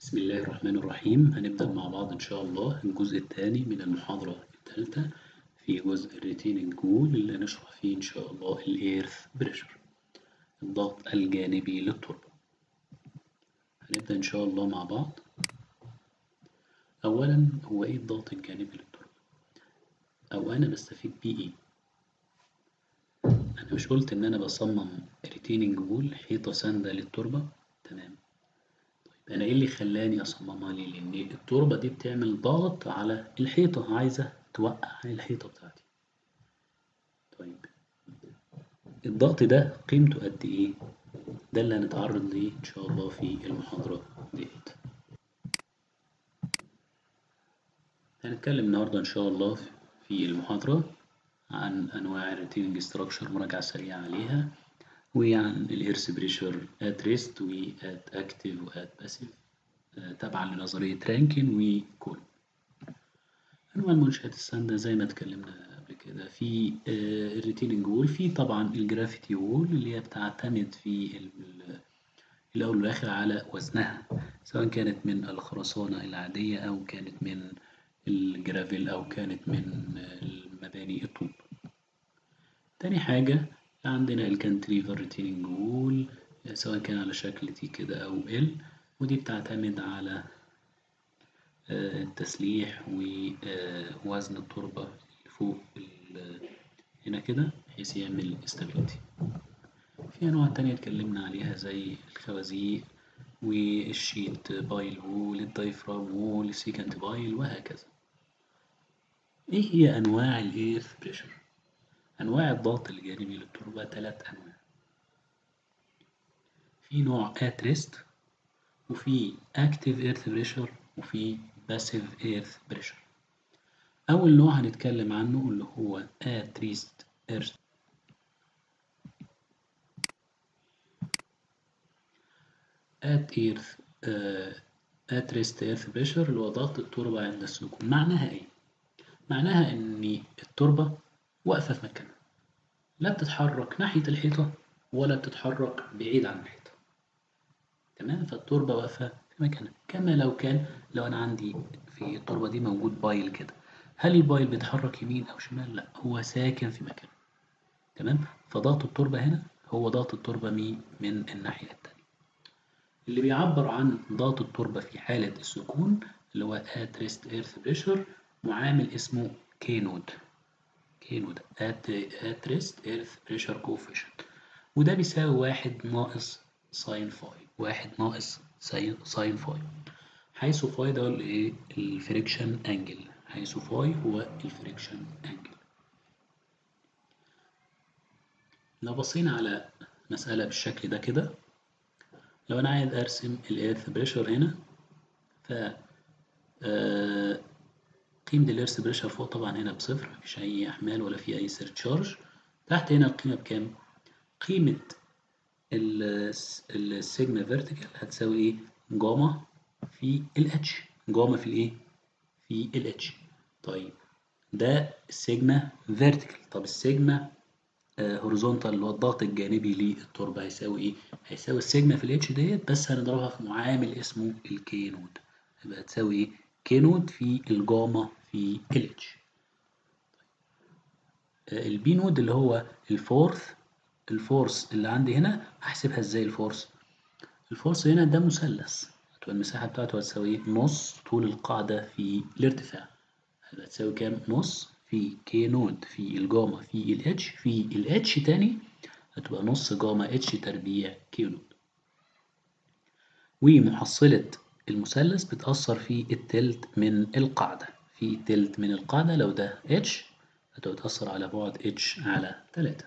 بسم الله الرحمن الرحيم هنبدأ مع بعض إن شاء الله الجزء الثاني من المحاضرة الثالثة في جزء الريتيننج وول اللي هنشرح فيه إن شاء الله الإيرث بريشر الضغط الجانبي للتربة هنبدأ إن شاء الله مع بعض أولا هو إيه الضغط الجانبي للتربة أو أنا بستفيد بيه إيه أنا مش قلت إن أنا بصمم ريتيننج وول حيطة ساندة للتربة تمام انا ايه اللي خلاني اصممها ليه لان التربه دي بتعمل ضغط على الحيطه عايزه توقع الحيطه بتاعتي طيب الضغط ده قيمته قد ايه ده اللي هنتعرض ليه ان شاء الله في المحاضره ديت هنتكلم النهارده ان شاء الله في المحاضره عن انواع الريتيننج ستراكشر مراجعه سريعه عليها وعن الإيرث بريشر at rest و at active و at passive تبعا لنظرية رانكين وكول أنواع المنشآت الساندة زي ما اتكلمنا قبل كده في الريتيننج وول في طبعا الجرافيتي وول اللي هي بتعتمد في الأول والآخر على وزنها سواء كانت من الخرسانة العادية أو كانت من الجرافيل أو كانت من المباني الطوب تاني حاجة عندنا الكانتريفر ريتيننج وول سواء كان على شكل تي كده أو ال ودي بتعتمد على التسليح ووزن التربة اللي فوق هنا كده بحيث يعمل استابيليتي في أنواع تانية اتكلمنا عليها زي الخوازيق والشيت بايل وول الدايفرام وول السيكنت بايل وهكذا ايه هي أنواع الإيرث بريشر؟ أنواع الضغط الجانبي للتربة ثلاث أنواع في نوع at rest وفي active earth pressure وفي passive earth pressure أول نوع هنتكلم عنه اللي هو at rest earth at earth uh, at rest earth pressure اللي هو ضغط التربة عند السكون معناها إيه؟ معناها إن التربة واقفة في مكانها لا بتتحرك ناحية الحيطة ولا بتتحرك بعيد عن الحيطة تمام فالتربة واقفة في مكانها كما لو كان لو أنا عندي في التربة دي موجود بايل كده هل البايل بيتحرك يمين أو شمال؟ لا هو ساكن في مكانه تمام فضغط التربة هنا هو ضغط التربة مي من الناحية التانية اللي بيعبر عن ضغط التربة في حالة السكون اللي هو at rest earth pressure معامل اسمه K نود كيلو at, at rest earth pressure coefficient وده بيساوي واحد ناقص ساين فاي واحد ناقص ساين فاي حيث فاي ده الايه الفريكشن انجل حيث فاي هو الفريكشن انجل لو بصينا على مسألة بالشكل ده كده لو أنا عايز أرسم الإيرث بريشر هنا ف آه قيمة الإيرث بريشر فوق طبعا هنا بصفر مفيش أي أحمال ولا في أي سيرتشارج تحت هنا القيمة بكام؟ قيمة السيجما فيرتيكال هتساوي إيه؟ جاما في الاتش جاما في الإيه؟ في الاتش طيب ده السيجما فيرتيكال طب السيجما هوريزونتال اللي هو الضغط الجانبي للتربة هيساوي إيه؟ هيساوي السيجما في الاتش ديت بس هنضربها في معامل اسمه الكي نود يبقى هتساوي إيه؟ كي نود في الجاما في الاتش البي نود اللي هو الفورث الفورس اللي عندي هنا هحسبها ازاي الفورس الفورس هنا ده مثلث هتبقى المساحة بتاعته هتساوي نص طول القاعدة في الارتفاع هتبقى تساوي كام نص في كي نود في الجاما في الاتش في الاتش تاني هتبقى نص جاما اتش تربيع كي نود ومحصلة المثلث بتأثر في التلت من القاعدة في التلت من القاعدة لو ده h هتأثر على بعد h على 3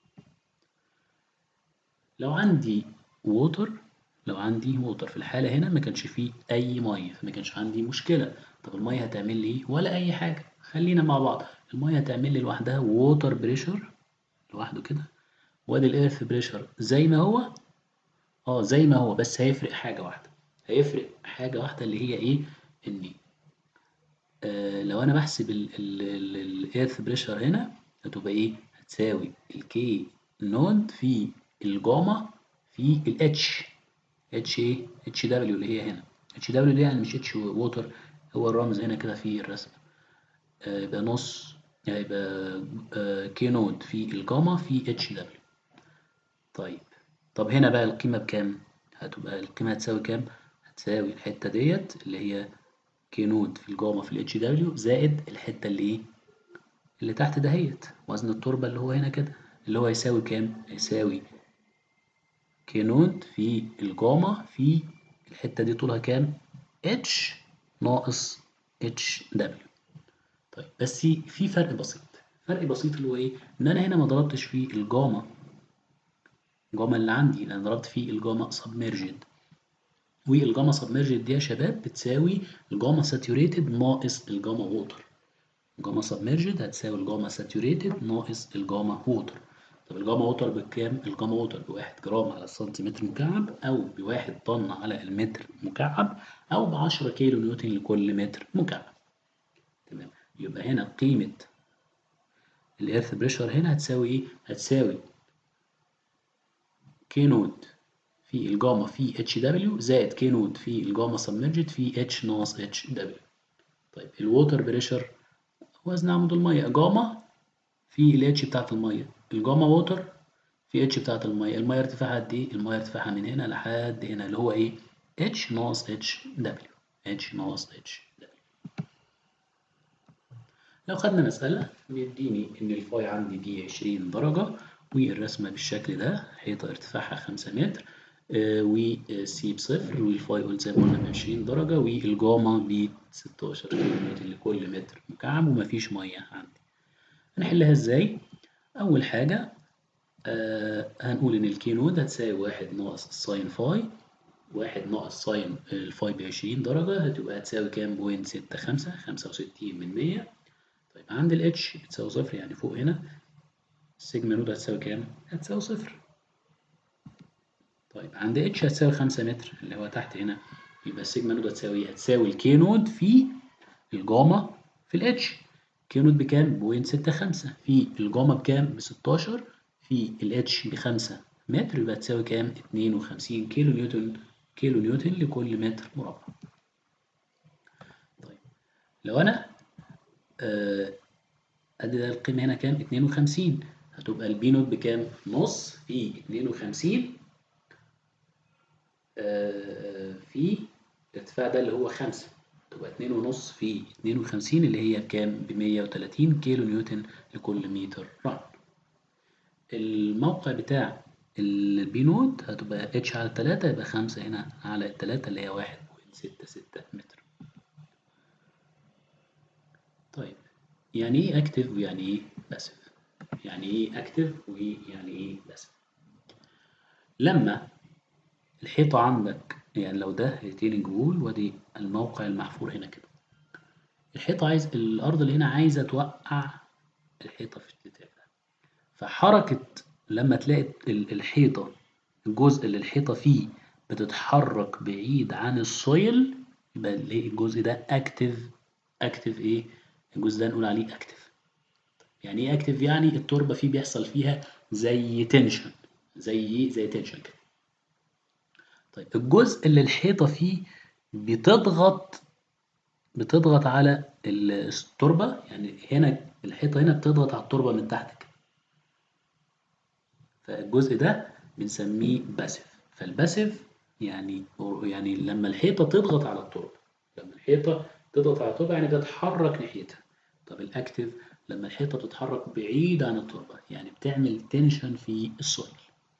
لو عندي ووتر لو عندي ووتر في الحالة هنا ما كانش فيه أي مية فما كانش عندي مشكلة طب المية هتعمل لي إيه؟ ولا أي حاجة خلينا مع بعض المية هتعمل لي لوحدها ووتر بريشر لوحده كده وادي الإيرث بريشر زي ما هو اه زي ما هو بس هيفرق حاجة واحدة هيفرق حاجة واحدة اللي هي إيه؟ إني آه لو أنا بحسب الإيرث بريشر هنا هتبقى إيه؟ هتساوي الكي نود في الجاما في الاتش اتش إيه؟ اتش دبليو اللي هي هنا اتش دبليو دي يعني مش اتش ووتر هو الرمز هنا كده في الرسمة آه، يبقى نص يعني يبقى كي نود في الجاما في اتش دبليو طيب طب هنا بقى القيمة بكام؟ هتبقى القيمة هتساوي كام؟ هتساوي الحتة ديت اللي هي كي نود في الجاما في الاتش دبليو زائد الحتة اللي ايه؟ اللي تحت دهيت وزن التربة اللي هو هنا كده اللي هو يساوي كام؟ يساوي كي نود في الجاما في الحتة دي طولها كام؟ اتش ناقص اتش دبليو طيب بس في فرق بسيط فرق بسيط اللي هو ايه؟ ان انا هنا ما ضربتش في الجاما الجاما اللي عندي لان ضربت في الجاما سبميرجد والجاما سبميرجد دي يا شباب بتساوي الجاما ساتوريتد ناقص الجاما ووتر الجاما سبميرجد هتساوي الجاما ساتوريتد ناقص الجاما ووتر طب الجاما ووتر بكام؟ الجاما ووتر بواحد جرام على السنتيمتر مكعب أو بواحد طن على المتر مكعب أو بعشرة كيلو نيوتن لكل متر مكعب تمام يبقى هنا قيمة الإيرث بريشر هنا هتساوي إيه؟ هتساوي كي نود في الجاما في اتش دبليو زائد كي نود في الجاما سبمرجد في اتش ناقص اتش دبليو طيب الووتر بريشر وزن عمود المية جاما في الاتش بتاعت المية الجاما ووتر في اتش بتاعت المية المية ارتفاعها قد ايه؟ المية ارتفاعها من هنا لحد هنا اللي هو ايه؟ اتش ناقص اتش دبليو اتش ناقص اتش دبليو لو خدنا مسألة بيديني إن الفاي عندي دي 20 درجة والرسمة بالشكل ده حيطة ارتفاعها 5 متر آه، وسي بصفر والفاي قلت زي ما قلنا ب 20 درجة والجاما ب 16 كيلومتر لكل متر مكعب ومفيش مية عندي هنحلها ازاي؟ أول حاجة آه هنقول إن الكي نود هتساوي واحد ناقص الساين فاي واحد ناقص ساين الفاي بعشرين درجة هتبقى هتساوي كام؟ بوينت ستة خمسة خمسة وستين من مية طيب عند الاتش بتساوي صفر يعني فوق هنا السيجما نود هتساوي كام؟ هتساوي صفر طيب عند اتش هتساوي خمسة متر اللي هو تحت هنا يبقى السيجما نود هتساوي هتساوي الكي نود في الجاما في الاتش كي نود بكام؟ بوينت ستة خمسة في الجاما بكام؟ بستاشر في الاتش بخمسة متر يبقى تساوي كام؟ اتنين وخمسين كيلو نيوتن كيلو نيوتن لكل متر مربع طيب لو أنا آه، أدي ده القيمة هنا كام؟ اتنين وخمسين هتبقى البي نوت بكام؟ نص في اتنين وخمسين آه، في الارتفاع ده اللي هو خمسة تبقى اتنين ونص في اتنين وخمسين اللي هي بكام؟ بمية وتلاتين كيلو نيوتن لكل متر رعد الموقع بتاع البي نود هتبقى اتش على التلاتة يبقى خمسة هنا على التلاتة اللي هي واحد بوينت ستة ستة متر طيب يعني ايه اكتف ويعني ايه باسف يعني ايه اكتف ويعني ايه باسف لما الحيطة عندك يعني لو ده ريتيننج وول وادي الموقع المحفور هنا كده الحيطة عايز الأرض اللي هنا عايزة توقع الحيطة في الاتجاه ده فحركة لما تلاقي ال- الحيطة الجزء اللي الحيطة فيه بتتحرك بعيد عن السويل يبقى الايه الجزء ده اكتف اكتف ايه الجزء ده نقول عليه اكتف يعني ايه اكتف يعني التربة فيه بيحصل فيها زي تنشن زي زي تنشن كده طيب الجزء اللي الحيطة فيه بتضغط بتضغط على التربة يعني هنا الحيطة هنا بتضغط على التربة من تحت كده فالجزء ده بنسميه باسيف فالباسيف يعني يعني لما الحيطة تضغط على التربة لما الحيطة تضغط على التربة يعني بتتحرك ناحيتها طب الأكتف لما الحيطة بتتحرك بعيد عن التربة يعني بتعمل تنشن في السويل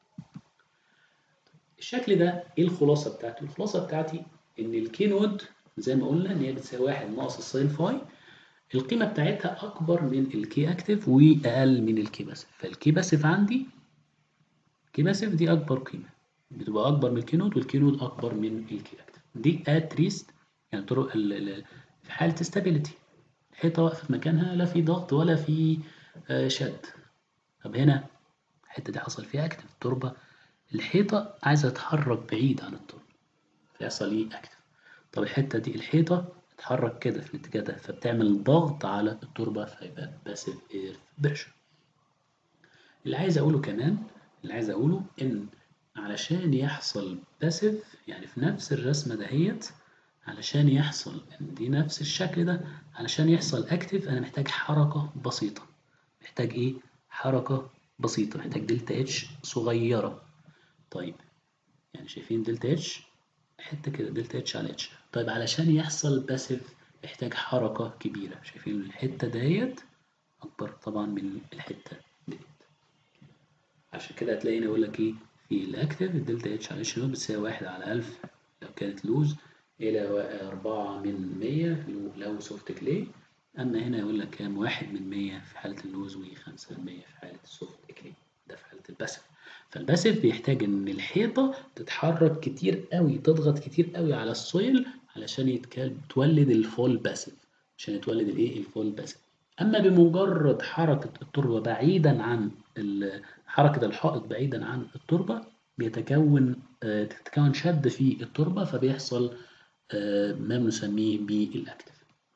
الشكل ده ايه الخلاصة بتاعته؟ الخلاصة بتاعتي ان الكي نود زي ما قلنا ان هي بتساوي واحد ناقص الساين فاي القيمة بتاعتها أكبر من الكي أكتف وأقل من الكي باسيف فالكي باسيف عندي الكي باسيف دي أكبر قيمة بتبقى أكبر من الكي نود والكي نود أكبر من الكي أكتف دي ات ريست يعني طرق ال- ال- في حالة استابيليتي الحيطة واقفة في مكانها لا في ضغط ولا في آه، شد طب هنا الحتة دي حصل فيها أكتف التربة الحيطة عايزة تتحرك بعيد عن التربة فيحصل إيه أكتف طب الحتة دي الحيطة تتحرك كده في الاتجاه ده فبتعمل ضغط على التربة فيبقى باسيف اير بريشر اللي عايز أقوله كمان اللي عايز أقوله إن علشان يحصل باسيف يعني في نفس الرسمة دهيت علشان يحصل دي نفس الشكل ده علشان يحصل اكتف انا محتاج حركة بسيطة محتاج ايه حركة بسيطة محتاج دلتا اتش صغيرة طيب يعني شايفين دلتا اتش حتة كده دلتا اتش على اتش طيب علشان يحصل باسيف محتاج حركة كبيرة شايفين الحتة ديت أكبر طبعا من الحتة ديت عشان كده هتلاقيني أقول لك إيه في الأكتف الدلتا اتش على اتش نوت بتساوي واحد على ألف لو كانت لوز إلى أربعة من مية لو سوفت كلي أما هنا يقول لك كام واحد من مية في حالة اللوز وخمسة من مية في حالة السوفت كلي ده في حالة الباسف فالباسف بيحتاج إن الحيطة تتحرك كتير قوي تضغط كتير قوي على السويل علشان يتكال تولد الفول باسف عشان يتولد الايه الفول باسف اما بمجرد حركه التربه بعيدا عن حركه الحائط بعيدا عن التربه بيتكون تتكون شد في التربه فبيحصل ما نسميه بالاكتف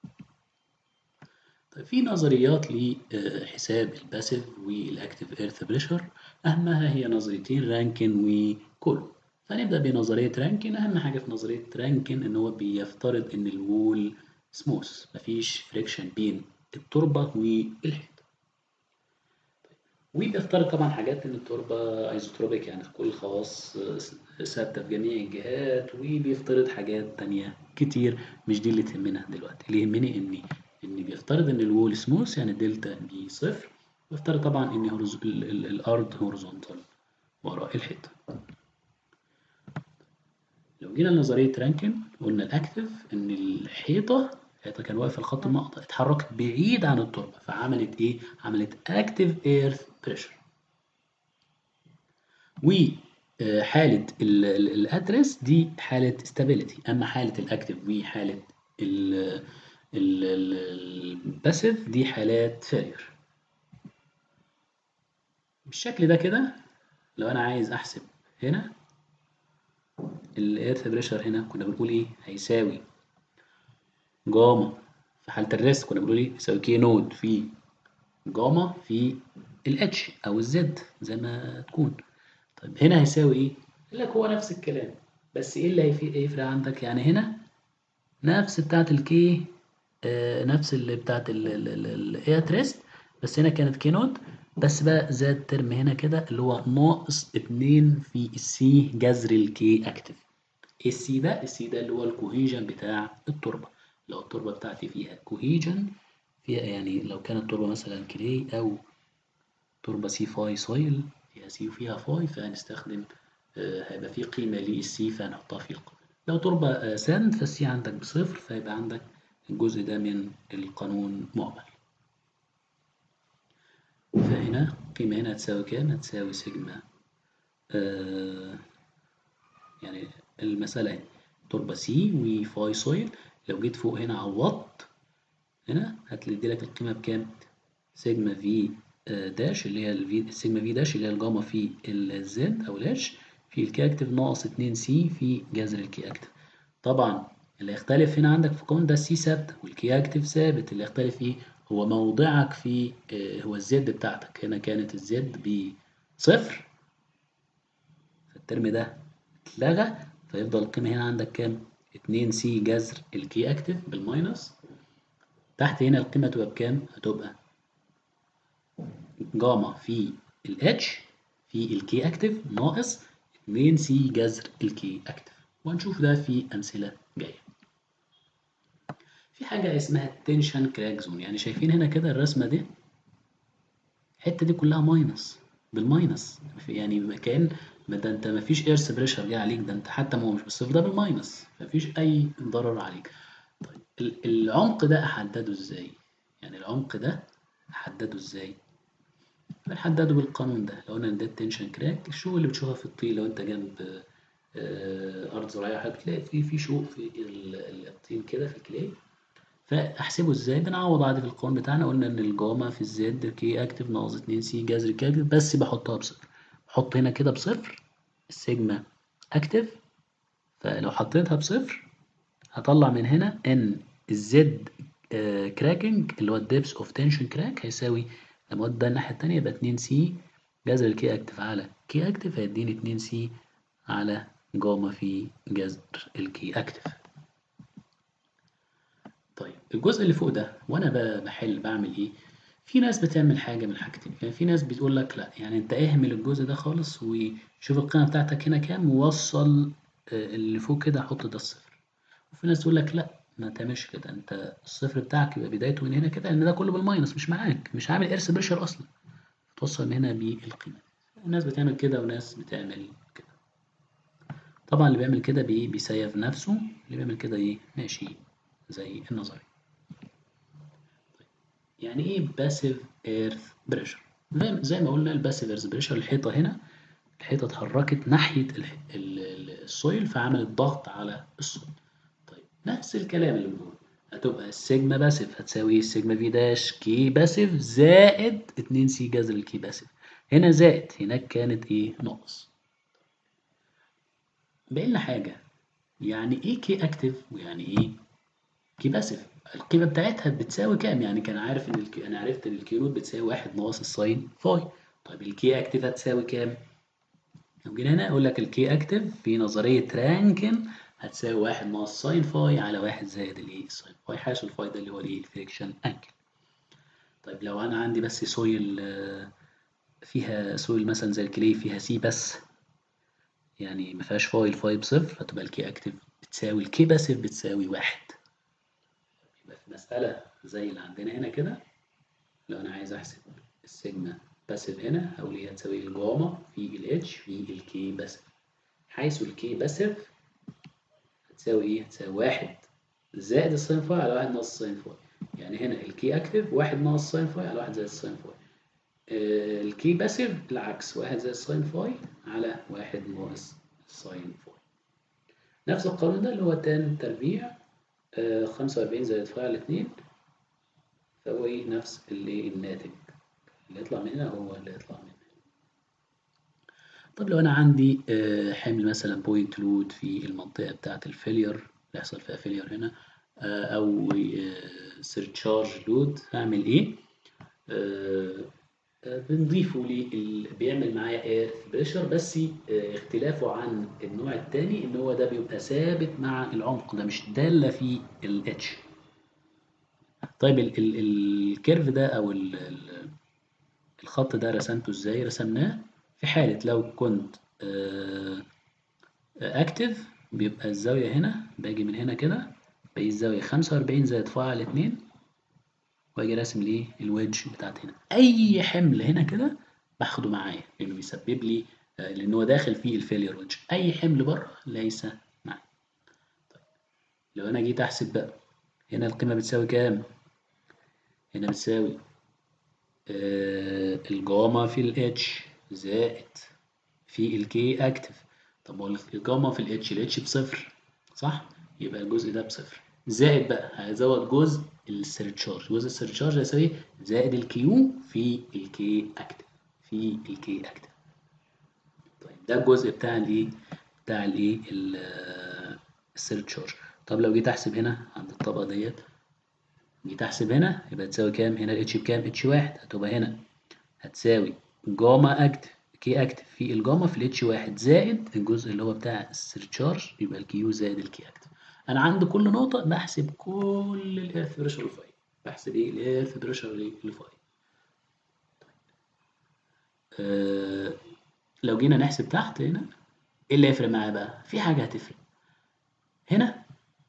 طيب في نظريات لحساب الباسيف والاكتف ايرث بريشر اهمها هي نظريتين رانكن وكولو فنبدأ بنظرية رانكن أهم حاجة في نظرية رانكن إن هو بيفترض إن الوول سموث مفيش فريكشن بين التربة والحيط وبيفترض طبعا حاجات إن التربة ايزوتروبيك يعني كل الخواص ثابتة في جميع الجهات وبيفترض حاجات تانية كتير مش دي اللي تهمنا دلوقتي اللي يهمني إن إن بيفترض إن الوول سموث يعني دلتا بي صفر بيفترض طبعا إن هورز... ال... ال... الأرض هوريزونتال وراء الحيط لو جينا لنظرية رانكن قلنا الأكتف إن الحيطة الحيطة كان واقفة الخط المقطع اتحركت بعيد عن التربة فعملت إيه؟ عملت أكتف إيرث بريشر وحالة الأدرس دي حالة ستابيليتي أما حالة الأكتف وحالة الباسيف دي حالات فيلير بالشكل ده كده لو أنا عايز أحسب هنا الايرث بريشر هنا كنا بنقول ايه هيساوي جاما في حالة الريست كنا بنقول ايه يساوي كي نود في جاما في الاتش او الزد زي ما تكون طيب هنا هيساوي ايه قال لك هو نفس الكلام بس ايه اللي هيفرق عندك يعني هنا نفس بتاعة الكي آه نفس اللي بتاعة الايرث ريست بس هنا كانت كي نود بس بقى زاد ترم هنا كده اللي هو ناقص اتنين في السي جذر الكي اكتف السي ده السي ده اللي هو الكوهيجن بتاع التربة لو التربة بتاعتي فيها كوهيجن فيها يعني لو كانت التربة مثلا كلي أو تربة سي فاي سويل فيها سي وفيها فاي فهنستخدم آه هيبقى في قيمة للسي فهنحطها في القانون لو تربة آه ساند فالسي عندك بصفر فيبقى عندك الجزء ده من القانون مهمل فهنا القيمة هنا هتساوي كام؟ هتساوي سيجما آه يعني المسألة اهي تربة سي وفاي سويل لو جيت فوق هنا عوضت هنا هتدي لك القيمة بكام؟ سيجما في داش اللي هي الفي السيجما في داش اللي هي الجاما في الزد أو الاتش في الكي اكتف ناقص 2 سي في جذر الكي اكتف طبعا اللي يختلف هنا عندك في القانون ده السي ثابتة والكي اكتف ثابت اللي يختلف ايه؟ هو موضعك في هو الزد بتاعتك هنا كانت الزد بصفر فالترم ده اتلغى فيفضل القيمة هنا عندك كام؟ 2 سي جذر الكي اكتف بالماينس تحت هنا القيمة تبقى بكام؟ هتبقى جاما في الاتش في الكي اكتف ناقص 2 سي جذر الكي اكتف وهنشوف ده في أمثلة جاية في حاجة اسمها التنشن كراك زون يعني شايفين هنا كده الرسمة دي الحتة دي كلها ماينس بالماينس يعني كأن ما ده انت مفيش ايرث بريشر جاي عليك ده انت حتى ما هو مش بالصفر ده بالماينس مفيش اي ضرر عليك طيب العمق ده احدده ازاي يعني العمق ده احدده ازاي بنحدده بالقانون ده لو قلنا ده التنشن كراك الشو اللي بتشوفها في الطين لو انت جنب ارض زراعيه بتلاقي في في شوق في الطين كده في الكلاي فاحسبه ازاي بنعوض عادي في القانون بتاعنا قلنا ان الجاما في الزد كي اكتف ناقص 2 سي جذر كي اكتف بس بحطها بصفر بحط هنا كده بصفر السيجما اكتف فلو حطيتها بصفر هطلع من هنا ان الزد كراكنج اللي هو الدبس اوف تنشن كراك هيساوي لما اودي ده الناحيه التانيه يبقى 2 سي جذر الكي اكتف على كي اكتف هيديني 2 سي على جاما في جذر الكي اكتف الجزء اللي فوق ده وانا ب- بحل بعمل ايه في ناس بتعمل حاجه من حاجتين يعني في ناس بتقول لك لا يعني انت اهمل الجزء ده خالص وشوف القيمه بتاعتك هنا كام ووصل آه، اللي فوق كده حط ده الصفر وفي ناس تقول لك لا ما تعملش كده انت الصفر بتاعك يبقى بدايته من هنا كده لان ده كله بالماينس مش معاك مش عامل ارث بريشر اصلا توصل من هنا بالقيمه الناس بتعمل كده وناس بتعمل كده طبعا اللي بيعمل كده بي بيسيف نفسه اللي بيعمل كده ايه ماشي زي النظري يعني ايه باسيف ايرث بريشر زي زي ما قلنا الباسيف ايرث بريشر الحيطه هنا الحيطه اتحركت ناحيه ال- ال- ال- السويل فعملت ضغط على السويل طيب نفس الكلام اللي بنقوله هتبقى السيجما باسيف هتساوي ايه السيجما في داش كي باسيف زائد 2 سي جذر الكي باسيف هنا زائد هناك كانت ايه ناقص باقي لنا حاجه يعني ايه كي اكتف ويعني ايه كي باسيف القيمه بتاعتها بتساوي كام يعني كان عارف ان الكي... انا عرفت ان الكي نوت بتساوي واحد ناقص الساين فاي طيب الكي اكتف هتساوي كام لو جينا هنا اقول لك الكي اكتف في نظريه رانكن هتساوي واحد ناقص ساين فاي على واحد زائد الايه الساين فاي حيث الفاي ده اللي هو الايه الفريكشن انكل طيب لو انا عندي بس سويل آه، فيها سويل مثلا زي الكلي فيها سي بس يعني ما فيهاش فاي الفاي بصفر هتبقى الكي اكتف بتساوي الكي باسيف بتساوي واحد يبقى في مسألة زي اللي عندنا هنا كده لو أنا عايز أحسب السيجما باسيف هنا هقول هي هتساوي الجاما في الاتش في الكي باسيف حيث الكي باسيف هتساوي إيه؟ هتساوي واحد زائد الساين فاي على واحد ناقص الساين فاي يعني هنا الكي أكتف واحد ناقص الساين فاي على واحد زائد الساين فاي آه، الكي باسيف العكس واحد زائد الساين فاي على واحد ناقص الساين فاي نفس القانون ده اللي هو تان تربيع آه، 45 زائد فاي على 2 فهو ايه نفس اللي الناتج اللي يطلع من هنا هو اللي يطلع من هنا طب لو انا عندي آه، حمل مثلا بوينت لود في المنطقه بتاعه الفيلير يحصل فيها فيلير هنا آه، او سيرتشارج لود هعمل ايه آه، آه، بنضيفه لي بيعمل معايا اير بريشر بس آه، اختلافه عن النوع التاني ان هو ده بيبقى ثابت مع العمق ده مش دالة في الاتش طيب ال ال الكيرف ده او ال ال الخط ده رسمته ازاي رسمناه في حالة لو كنت اكتف بيبقى الزاوية هنا باجي من هنا كده بقي الزاوية 45 زائد فاي على 2 واجي راسم الايه الويدج بتاعت هنا اي حمل هنا كده باخده معايا لانه بيسبب لي آه، لان هو داخل فيه الفيلير ويدج اي حمل بره ليس معايا طيب لو انا جيت احسب بقى هنا القيمه بتساوي كام هنا بتساوي آه الجاما في الاتش زائد في الكي اكتف طب هو الجاما في الاتش الاتش بصفر صح يبقى الجزء ده بصفر زائد بقى هزود جزء السيرتشارج جزء السيرتشارج هيساوي زائد الكيو في الكي اكتف في الكي اكتف طيب ده الجزء بتاع الايه بتاع الايه السيرتشارج طب لو جيت احسب هنا عند الطبقه ديت جيت احسب هنا يبقى تساوي كام هنا الاتش بكام اتش واحد هتبقى هنا هتساوي جاما اكتف كي اكتف في الجاما في الاتش واحد زائد الجزء اللي هو بتاع السيرتشارج يبقى الكيو زائد الكي اكتف انا عند كل نقطه بحسب كل الايرث بريشر الفاي بحسب ايه الايرث بريشر الفاي آه لو جينا نحسب تحت هنا ايه اللي هيفرق معايا بقى في حاجه هتفرق هنا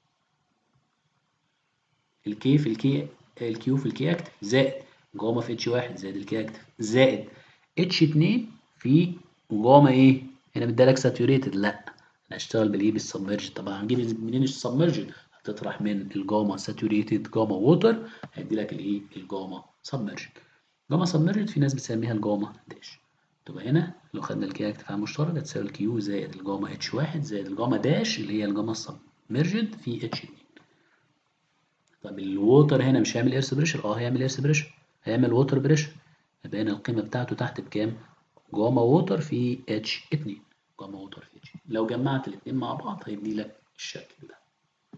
الكي في الكي الكيو في الكي اكتف زائد جاما في اتش واحد زائد الكي اكتف زائد اتش 2 في جاما ايه هنا مديلك ساتوريتد لا انا هشتغل بالايه بالسبمرج طبعا هنجيب منين السبمرج هتطرح من الجاما ساتوريتد جاما ووتر هيدي لك الايه الجاما سبمرج جاما سبمرج في ناس بتسميها الجاما داش تبقى هنا لو خدنا الكي اكتف على مشترك هتساوي الكيو زائد الجاما اتش واحد زائد الجاما داش اللي هي الجاما سبمرجد في اتش 2 طب الووتر هنا مش هيعمل ايرث بريشر اه هيعمل ايرث بريشر هيعمل ووتر بريشر يبقى هنا القيمه بتاعته تحت بكام جاما ووتر في اتش 2 جاما ووتر في اتش لو جمعت الاثنين مع بعض هيدي لك الشكل ده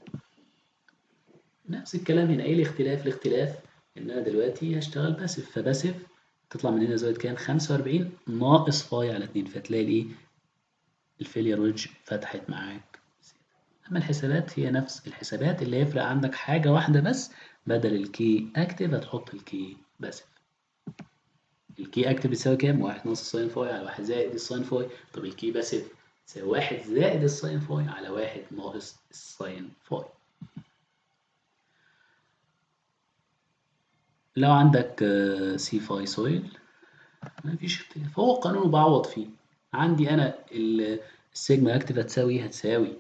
نفس الكلام هنا ايه الاختلاف الاختلاف ان انا دلوقتي هشتغل باسف فباسف تطلع من هنا زاويه كام 45 ناقص فاي على 2 فتلاقي الايه الفيلير ويدج فتحت معاك اما الحسابات هي نفس الحسابات اللي هيفرق عندك حاجة واحدة بس بدل الكي اكتف هتحط الكي باسف الكي اكتف بتساوي كام؟ واحد ناقص الساين فاي على واحد زائد الساين فاي طب الكي باسف تساوي واحد زائد الساين فاي على واحد ناقص الساين فاي لو عندك سي فاي سويل مفيش اختلاف هو قانون بعوض فيه عندي انا السيجما اكتف هتساوي هتساوي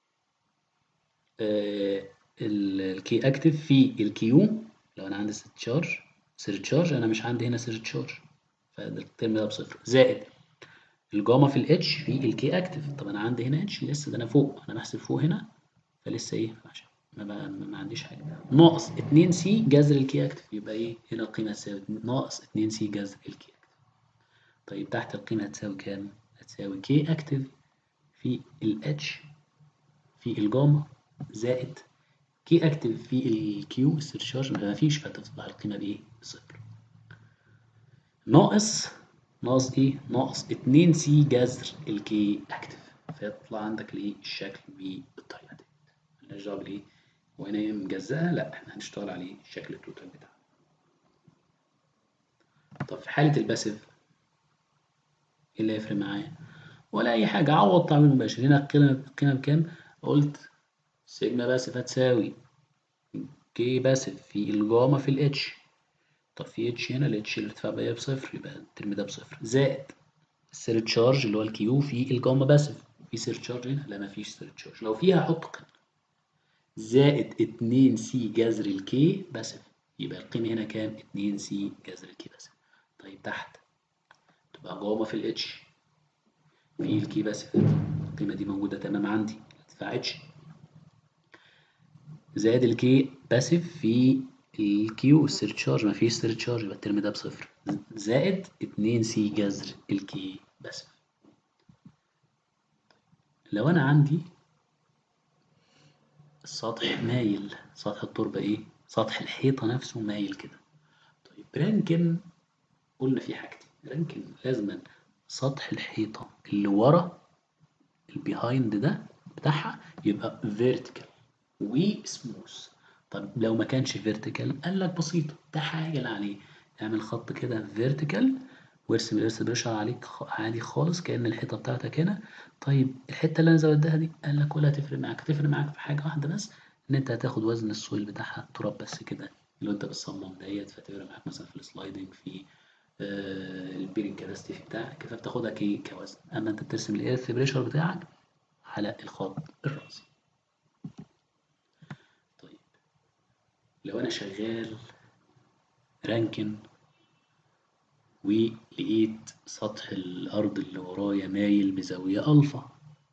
الكي اكتف في الكيو لو انا عندي ست تشارج سير تشارج انا مش عندي هنا سير تشارج فده الترم ده بصفر زائد الجاما في الاتش في الكي اكتف طب انا عندي هنا اتش لسه ده انا فوق انا بحسب فوق هنا فلسه ايه عشان ما, ما, ما عنديش حاجه ناقص 2 سي جذر الكي اكتف يبقى ايه هنا القيمه هتساوي ناقص 2 سي جذر الكي اكتف طيب تحت القيمه هتساوي كام هتساوي كي اكتف في الاتش في الجاما زائد كي اكتف في الكيو السيرشارج ما فيش فتطلع القيمه بايه بصفر ناقص ناقص ايه ناقص 2 سي جذر الكي اكتف فيطلع عندك الايه الشكل بالطريقه دي مالناش دعوه بالايه وهنا هي مجزأة لا احنا هنشتغل عليه الشكل التوتال بتاعنا طب في حالة الباسيف ايه اللي هيفرق معايا ولا اي حاجة عوض تعويض مباشر هنا القيمة القيمة بكام قلت سيجما باسيف هتساوي كي باسيف في الجاما في الاتش طب في اتش هنا الاتش الارتفاع بقى بصفر يبقى الترم ده بصفر زائد السير تشارج اللي هو الكيو في الجاما باسيف في سير تشارج هنا لا مفيش سير تشارج لو فيها هحط قيمة زائد 2 سي جذر الكي باسف يبقى القيمة هنا كام؟ 2 سي جذر الكي باسف طيب تحت تبقى جاما في الاتش في الكي باسف القيمة دي موجودة تمام عندي ارتفاع اتش زائد الكي باسف في الكيو السيرتشارج ما فيش سيرتشارج يبقى الترم ده بصفر زائد 2 سي جذر الكي باسف لو انا عندي السطح مايل سطح التربة ايه سطح الحيطة نفسه مايل كده طيب رانكن قلنا في حاجتين رانكن لازما سطح الحيطة اللي ورا البيهايند ده بتاعها يبقى فيرتيكال وسموث طب لو ما كانش فيرتيكال قال لك بسيط ده حاجة عليه اعمل خط كده فيرتيكال وارسم الارث بريشر عليك عادي خالص كأن الحيطة بتاعتك هنا طيب الحتة اللي أنا زودتها دي قال لك ولا هتفرق معاك هتفرق معاك في حاجة واحدة بس إن أنت هتاخد وزن السويل بتاعها تراب بس كده اللي أنت بتصمم ديت فتفرق معاك مثلا في السلايدنج في آه البيرنج كاباسيتي بتاعك فبتاخدها كي كوزن أما أنت بترسم الإيرث بريشر بتاعك على الخط الرأسي طيب لو أنا شغال رانكن ولقيت سطح الأرض اللي ورايا مايل بزاوية ألفا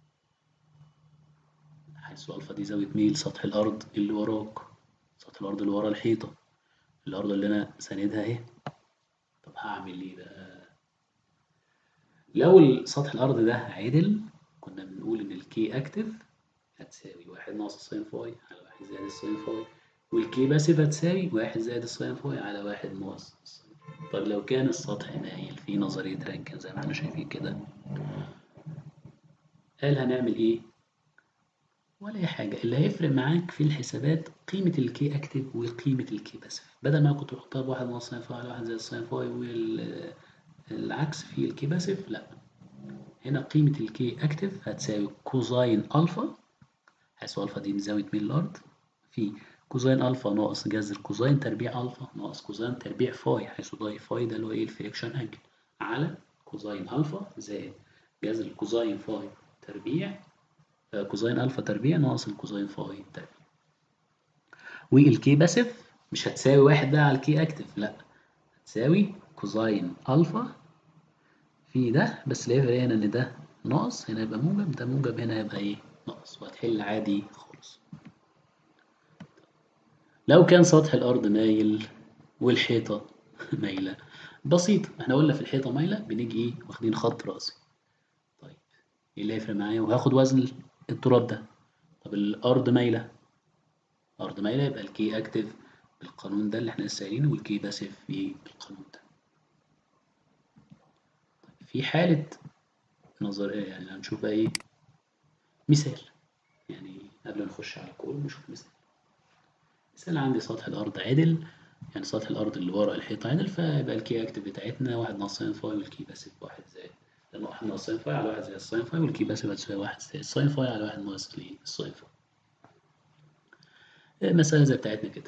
حيث ألفا دي زاوية ميل سطح الأرض اللي وراك سطح الأرض اللي ورا الحيطة الأرض اللي أنا ساندها أهي طب هعمل إيه بقى؟ لو سطح الأرض ده عدل كنا بنقول إن الكي أكتف هتساوي واحد ناقص الساين فاي على واحد زائد الساين فاي والكي باسيف هتساوي واحد زائد الساين فاي على واحد ناقص الساين طب لو كان السطح مايل في نظرية رانكن زي ما احنا شايفين كده قال هنعمل ايه؟ ولا أي حاجة اللي هيفرق معاك في الحسابات قيمة الكي أكتف وقيمة الكي باسف بدل ما كنت بحطها بواحد ناقص ساين فاي على واحد زائد الساين فاي والعكس في الكي باسف لأ هنا قيمة الكي أكتف هتساوي كوزاين ألفا حيث ألفا دي زاوية ميل الأرض في كوزين ألفا ناقص جذر كوزين تربيع ألفا ناقص كوزين تربيع فاي حيث ضاي فاي ده اللي هو إيه الفريكشن أنجل على كوزين ألفا زائد جذر كوزين فاي تربيع آه كوزين ألفا تربيع ناقص الكوزين فاي تربيع والكي باسف مش هتساوي واحد بقى على الكي أكتف لأ هتساوي كوزين ألفا في ده بس اللي هيفرق هنا إن ده ناقص هنا يبقى موجب ده موجب هنا يبقى إيه ناقص وهتحل عادي خالص لو كان سطح الأرض مايل والحيطة مايلة بسيط احنا قلنا في الحيطة مايلة بنيجي ايه واخدين خط رأسي طيب ايه اللي هيفرق معايا وهاخد وزن التراب ده طب الأرض مايلة الأرض مايلة يبقى الكي أكتف بالقانون ده اللي احنا لسه قايلينه والكي باسف بالقانون ده طيب في حالة نظرية يعني هنشوف بقى ايه مثال يعني قبل ما نخش على الكود نشوف مثال مثال عندي سطح الأرض عدل يعني سطح الأرض اللي ورا الحيطة عدل فيبقى الكي أكتف بتاعتنا واحد ناقص ساين فاي والكي باسف واحد زائد لأن واحد ناقص ساين فاي على واحد زائد الساين فاي والكي باسف هتساوي واحد زائد الساين فاي على واحد ناقص الساين فاي مسألة زي بتاعتنا كده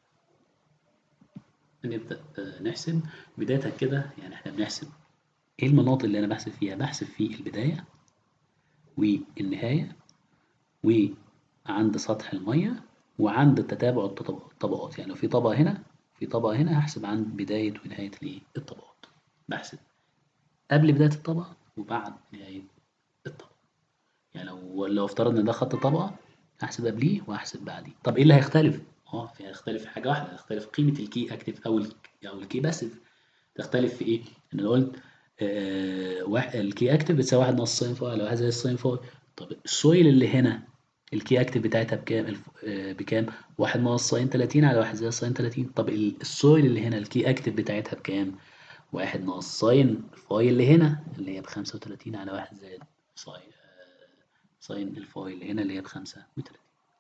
نبدأ نحسب بداية كده يعني احنا بنحسب ايه المناطق اللي انا بحسب فيها بحسب في البداية والنهاية وعند سطح المية وعند تتابع الطبقات يعني لو في طبقة هنا في طبقة هنا هحسب عند بداية ونهاية الايه الطبقات بحسب قبل بداية الطبقة وبعد نهاية الطبقة يعني لو لو افترضنا ده خط طبقة هحسب قبليه وهحسب بعديه طب ايه اللي هيختلف؟ اه في هيختلف حاجة واحدة هيختلف قيمة الكي اكتف او او الكي باسيف تختلف في ايه؟ انا قلت آه واحد الكي اكتف بتساوي واحد ناقص ساين فاي على واحد زائد الساين فاي طب السويل اللي هنا الكي اكتف بتاعتها بكام آه بكام؟ واحد ناقص ساين 30 على واحد زائد ساين 30 طب السويل اللي هنا الكي اكتف بتاعتها بكام؟ واحد ناقص ساين فاي اللي هنا اللي هي بخمسة وتلاتين على واحد زائد ساين ساين الفاي اللي هنا اللي هي بخمسة وتلاتين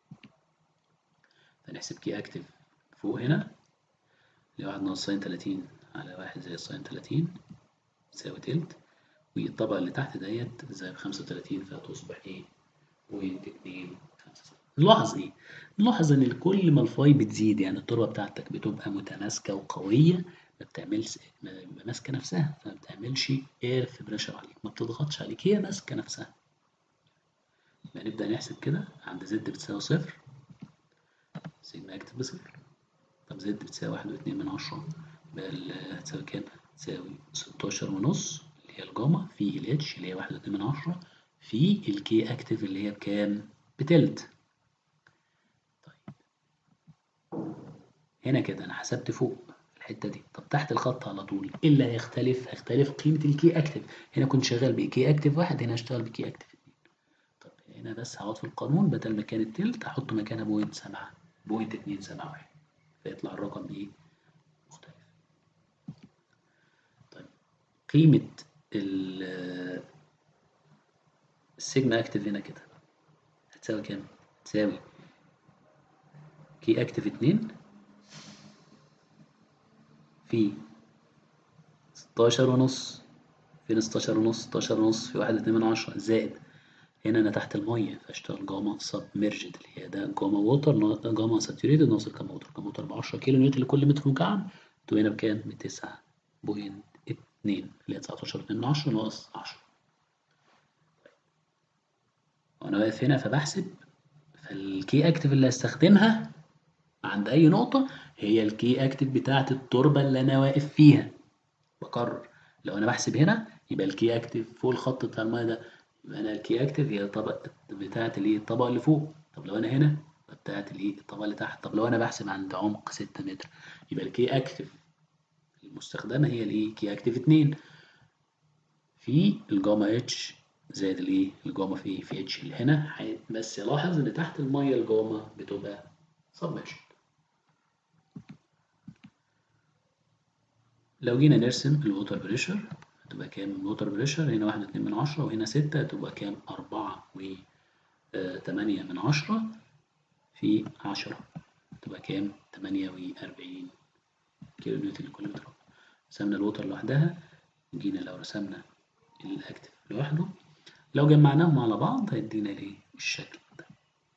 فنحسب كي اكتف فوق هنا اللي واحد ناقص ساين تلاتين على واحد زائد ساين تلاتين تساوي تلت والطبقة اللي تحت ديت زي بخمسة وتلاتين فهتصبح ايه بوينت اتنين خمسة نلاحظ ايه؟ نلاحظ ان كل ما الفاي بتزيد يعني التربة بتاعتك بتبقى متماسكة وقوية ما بتعملش ماسكة نفسها فما بتعملش ايرث بريشر عليك ما بتضغطش عليك هي ماسكة نفسها يبقى نبدأ نحسب كده عند زد بتساوي صفر سيجما اكتب بصفر طب زد بتساوي واحد واتنين من عشرة يبقى هتساوي كام؟ تساوي ستاشر ونص اللي هي الجاما في الاتش اللي هي واحد واتنين من عشرة في الكي اكتف اللي هي بكام؟ بتلت طيب هنا كده انا حسبت فوق الحته دي طب تحت الخط على طول ايه اللي هيختلف؟ هيختلف قيمه الكي اكتف هنا كنت شغال بكي اكتف واحد هنا هشتغل بكي اكتف اتنين طب هنا بس هقعد في القانون بدل ما كان التلت هحط مكانها بوينت سبعة بوينت اتنين سبعة واحد فيطلع الرقم ايه؟ مختلف طيب قيمة السيجما اكتف هنا كده هتساوي كام؟ هتساوي كي اكتف اتنين في ستاشر ونص فين ستاشر ونص ستاشر ونص في واحد اتنين من عشرة زائد هنا انا تحت المية فاشتغل جاما سبمرجد اللي هي ده جاما ووتر جاما ساتوريتد ناقص الجاما ووتر جاما ووتر ب 10 كيلو نيوتن لكل متر مكعب تو هنا بكام؟ بتسعة بوينت اتنين اللي هي تسعتاشر اتنين من عشرة ناقص عشرة وانا واقف هنا فبحسب فالكي اكتف اللي هستخدمها عند اي نقطة هي الكي اكتف بتاعة التربة اللي انا واقف فيها بكرر لو انا بحسب هنا يبقى الكي اكتف فوق الخط بتاع المية ده يبقى انا الكي اكتف هي الطبقة بتاعة الايه الطبقة اللي فوق طب لو انا هنا بتاعة الايه الطبقة اللي تحت طب لو انا بحسب عند عمق ستة متر يبقى الكي اكتف المستخدمة هي الايه كي اكتف اتنين في الجاما اتش زائد الايه الجاما في في اتش اللي هنا بس لاحظ ان تحت المية الجاما بتبقى سبمرجد لو جينا نرسم الووتر بريشر هتبقى كام الووتر بريشر هنا واحد اتنين من عشرة وهنا ستة هتبقى كام أربعة و تمانية من عشرة في عشرة تبقى كام تمانية وأربعين كيلو نيوتن لكل متر رسمنا الووتر لوحدها جينا لو رسمنا الأكتف لوحده لو جمعناهم على بعض هيدينا ليه الشكل ده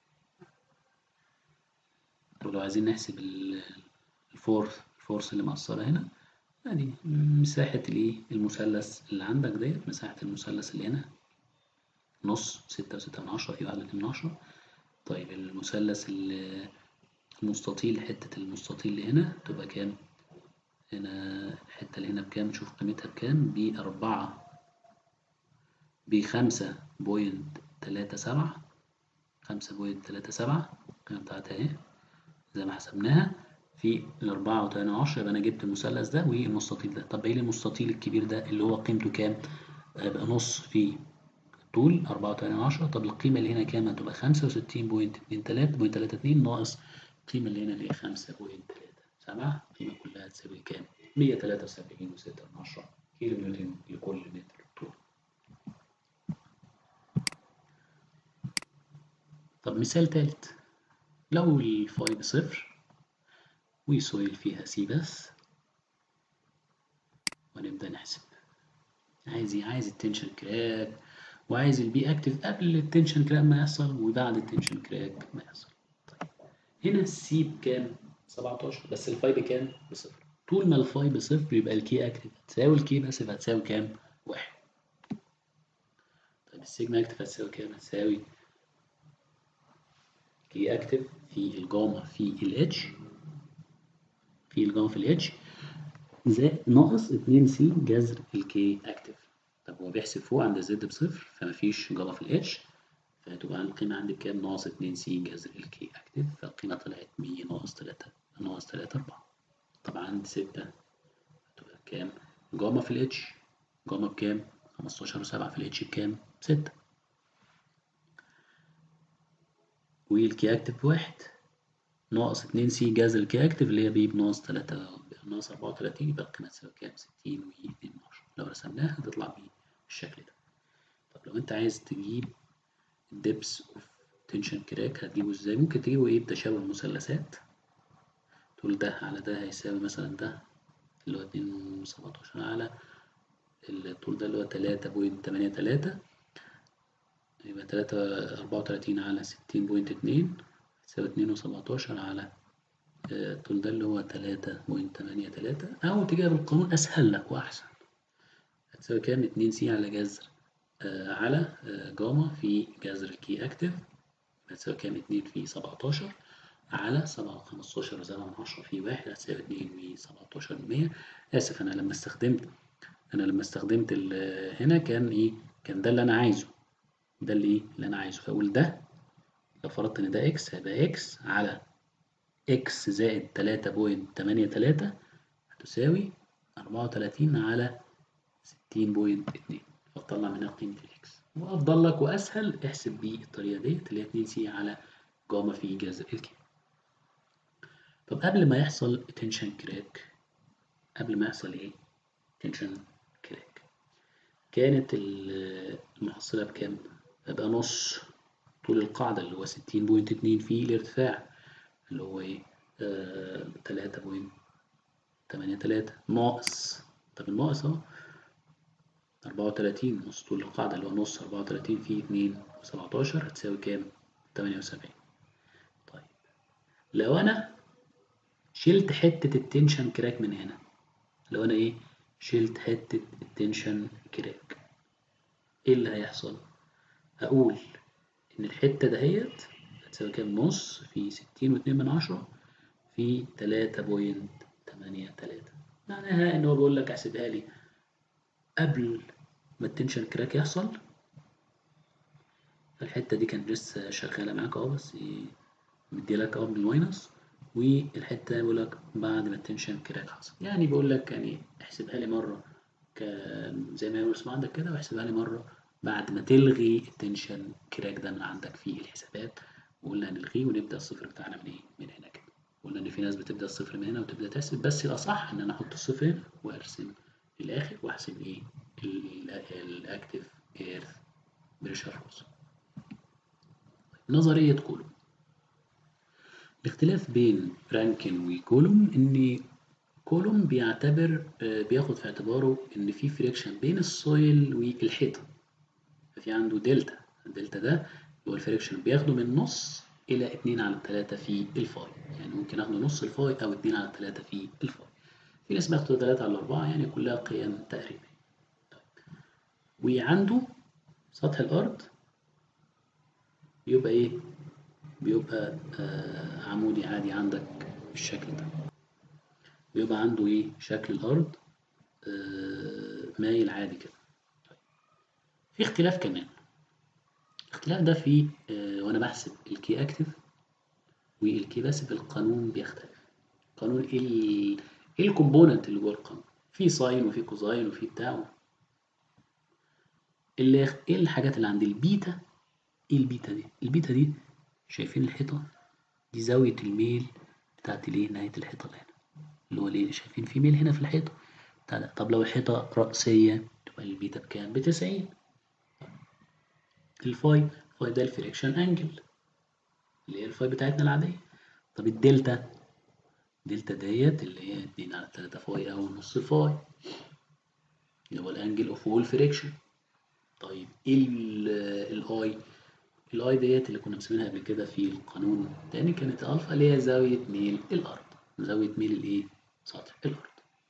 طب لو عايزين نحسب الفورث الفورس اللي مقصرة هنا ادي مساحة الايه المثلث اللي عندك ديت مساحة المثلث اللي هنا نص ستة وستة من عشرة في واحد واتنين من عشرة طيب المثلث المستطيل حتة المستطيل اللي هنا تبقى كام؟ هنا الحتة اللي هنا بكام؟ نشوف قيمتها بكام؟ بأربعة بخمسة بوينت تلاتة سبعة خمسة بوينت تلاتة سبعة القيمة بتاعتها اهي زي ما حسبناها في الأربعة وتمانية عشرة يبقى أنا جبت المثلث ده والمستطيل ده طب باقي لي المستطيل الكبير ده اللي هو قيمته كام؟ هيبقى نص في طول أربعة وتمانية عشرة طب القيمة اللي هنا كام؟ هتبقى خمسة وستين بوينت اتنين تلاتة بوينت تلاتة اتنين ناقص القيمة اللي هنا اللي هي خمسة بوينت تلاتة سبعة القيمة كلها تساوي كام؟ مية تلاتة وسبعين وستة من عشرة كيلو نيوتن لكل متر طول طب مثال تالت لو الفاي بصفر وسويل فيها سي بس ونبدأ نحسب عايز ايه عايز التنشن كراك وعايز البي اكتف قبل التنشن كراك ما يحصل وبعد التنشن كراك ما يحصل طيب هنا السي بكام 17 بس الفاي بكام بصفر طول ما الفاي بصفر يبقى الكي اكتف هتساوي الكي بس هتساوي كام واحد طيب السيجما اكتف هتساوي كام هتساوي كي اكتف في الجاما في الاتش في الجاما في الاتش زائد ناقص 2 سي جذر الكي اكتف طب هو بيحسب فوق عند الزد بصفر فمفيش جاما في الاتش فهتبقى القيمة عندي بكام ناقص 2 سي جذر الكي اكتف فالقيمة طلعت 100 ناقص 3 ناقص 3 4 طبعا عندي 6 هتبقى كام جاما في الاتش جاما بكام 15 و7 في الاتش بكام 6 والكي اكتف بواحد ناقص 2 سي جذر الكي اكتف اللي هي بي بناقص 3 ناقص 34 يبقى القيمة تساوي كام 60 و 2 لو رسمناها هتطلع بالشكل ده طب لو انت عايز تجيب الدبس اوف تنشن كراك هتجيبه ازاي ممكن تجيبه ايه بتشابه المثلثات تقول ده على ده هيساوي مثلا ده اللي هو 2 17 على الطول ده اللي هو 3.83 يبقى 3 34 على 60.2 تساوي 2 و17 على الطول ده اللي هو 3.83 أو تجيب القانون أسهل لك وأحسن هتساوي كام 2 سي على جذر آه على آه جاما في جذر الكي أكتف هتساوي كام 2 في 17 على 7 15 زي ما 10 في 1 هتساوي 2 في 17 100 آسف أنا لما استخدمت أنا لما استخدمت هنا كان إيه كان ده اللي أنا عايزه ده اللي إيه اللي أنا عايزه فأقول ده لو فرضت إن ده إكس هيبقى إكس على إكس زائد 3.83 هتساوي 34 على 60.2 فتطلع منها قيمة الإكس وأفضل لك وأسهل احسب بيه الطريقة ديت اللي هي 2 سي على جاما في جذر الكي طب قبل ما يحصل تنشن كراك قبل ما يحصل إيه؟ تنشن كراك كانت المحصلة بكام؟ هيبقى نص طول القاعدة اللي هو 60.2 في الارتفاع اللي هو ايه تلاتة بوينت تمانية تلاتة ناقص طب الناقص اهو أربعة وتلاتين نص طول القاعدة اللي هو نص أربعة وتلاتين في اتنين سبعتاشر هتساوي كام؟ تمانية وسبعين طيب لو أنا شلت حتة التنشن كراك من هنا لو أنا إيه؟ شلت حتة التنشن كراك إيه اللي هيحصل؟ هقول إن الحتة دهيت هتساوي كام نص في ستين واتنين من عشرة في تلاتة بوينت تمانية تلاتة معناها إن هو بيقول لك احسبها لي قبل ما التنشن كراك يحصل الحتة دي كانت لسه شغالة معاك أهو بس مديلك أهو بالماينس والحتة بيقول لك بعد ما التنشن كراك حصل يعني بيقول لك يعني احسبها لي مرة زي ما هي مرسوم عندك كده واحسبها لي مرة بعد ما تلغي التنشن كراك ده من عندك في الحسابات وقلنا هنلغيه ونبدا الصفر بتاعنا من ايه؟ من هنا كده. قلنا ان في ناس بتبدا الصفر من هنا وتبدا تحسب بس الاصح ان انا احط الصفر هنا وارسم في الاخر واحسب ايه؟ الاكتف ايرث بريشر فورس. نظريه كولوم. الاختلاف بين رانكن وكولوم ان كولوم بيعتبر بياخد في اعتباره ان في فريكشن بين السويل والحيطه. ففي عنده دلتا، الدلتا ده هو الفريكشن بياخده من نص إلى 2 على 3 في الفاي يعني ممكن اخده نص الفاي أو 2 على 3 في الفاي في ناس بياخدوا 3 على 4 يعني كلها قيم تقريبا طيب. وعنده سطح الأرض بيبقى إيه؟ بيبقى آه عمودي عادي عندك بالشكل ده بيبقى عنده إيه؟ شكل الأرض آه مايل عادي كده طيب. في اختلاف كمان الاختلاف ده في آه وانا بحسب الكي اكتف والكي باسف القانون بيختلف قانون ايه ايه الكومبوننت اللي جوه القانون في ساين وفي كوزاين وفي بتاع اللي ايه الحاجات اللي عند البيتا ايه البيتا دي البيتا دي شايفين الحيطه دي زاويه الميل بتاعت الايه نهايه الحيطه اللي هنا اللي هو ليه شايفين في ميل هنا في الحيطه طب لو الحيطه راسيه تبقى البيتا بكام ب 90 الفاي فاي ده الفريكشن انجل اللي هي الفاي بتاعتنا العادية طب الدلتا دلتا ديت اللي هي 2 على 3 فاي أو نص فاي اللي هو الانجل اوف وول فريكشن طيب ايه الاي الاي ديت اللي كنا مسمينها قبل كده في القانون التاني كانت الفا اللي هي زاوية ميل الارض زاوية ميل الايه سطح الارض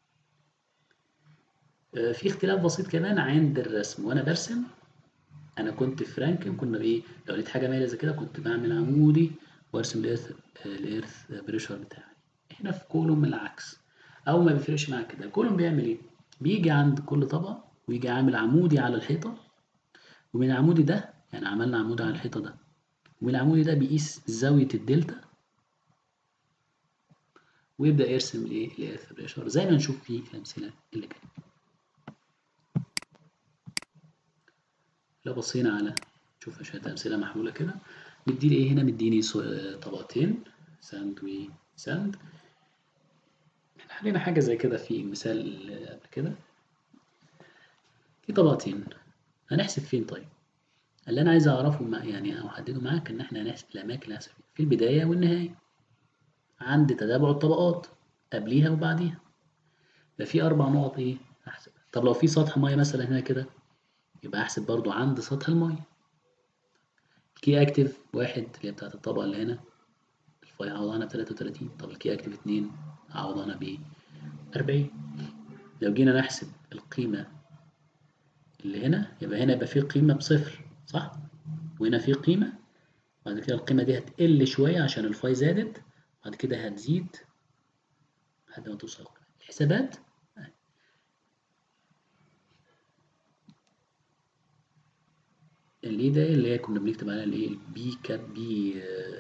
آه، في اختلاف بسيط كمان عند الرسم وانا برسم انا كنت في فرانكن كنا بايه لو لقيت حاجه مايله زي كده كنت بعمل عمودي وارسم الايرث الايرث بريشر بتاعي هنا في كولوم العكس او ما بيفرقش معاك كده الكولوم بيعمل ايه بيجي عند كل طبقه ويجي عامل عمودي على الحيطه ومن العمودي ده يعني عملنا عمود على الحيطه ده ومن العمودي ده بيقيس زاويه الدلتا ويبدا يرسم الايه الايرث بريشر زي ما نشوف في الامثله اللي جايه لو بصينا على شوف شوية أمثلة محلولة كده مديني إيه هنا مديني طبقتين ساند وساند احنا حلينا حاجة زي كده في المثال قبل كده في طبقتين هنحسب فين طيب اللي أنا عايز أعرفه مع يعني أو أحدده معاك إن احنا هنحسب الأماكن اللي هنحسب في البداية والنهاية عند تتابع الطبقات قبليها وبعديها يبقى في أربع نقط إيه أحسب طب لو في سطح مية مثلا هنا كده يبقى أحسب برضو عند سطح المية الكي أكتف واحد اللي هي بتاعت الطبقة اللي هنا الفاي هعوض عنها بتلاتة وتلاتين طب الكي أكتف اتنين هعوض عنها بإيه؟ أربعين لو جينا نحسب القيمة اللي هنا يبقى هنا يبقى في قيمة بصفر صح؟ وهنا في قيمة بعد كده القيمة دي هتقل شوية عشان الفاي زادت بعد كده هتزيد لحد ما توصل الحسابات الايه ده اللي هي كنا بنكتب عليها الايه البي كاب بي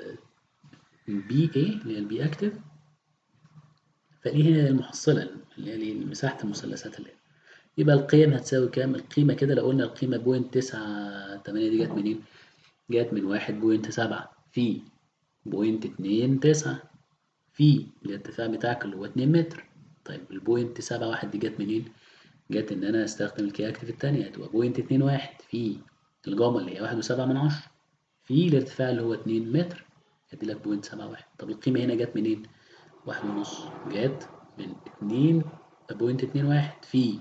بي ايه اللي هي البي اكتف فايه هي المحصله اللي هي مساحه المثلثات اللي هي يبقى القيم هتساوي كام القيمه كده لو قلنا القيمه بوينت تسعة تمانية دي جت منين جت من واحد بوينت سبعة في بوينت اتنين تسعة في الارتفاع بتاعك اللي هو اتنين متر طيب البوينت سبعة واحد دي جت منين جت ان انا استخدم الكي اكتف التانية هتبقى بوينت اتنين واحد في الجاما اللي هي واحد وسبعة من عشرة في الارتفاع اللي هو اتنين متر يديلك بوينت سبعة واحد طب القيمة هنا جت منين؟ واحد ونص جت من اتنين بوينت اتنين واحد في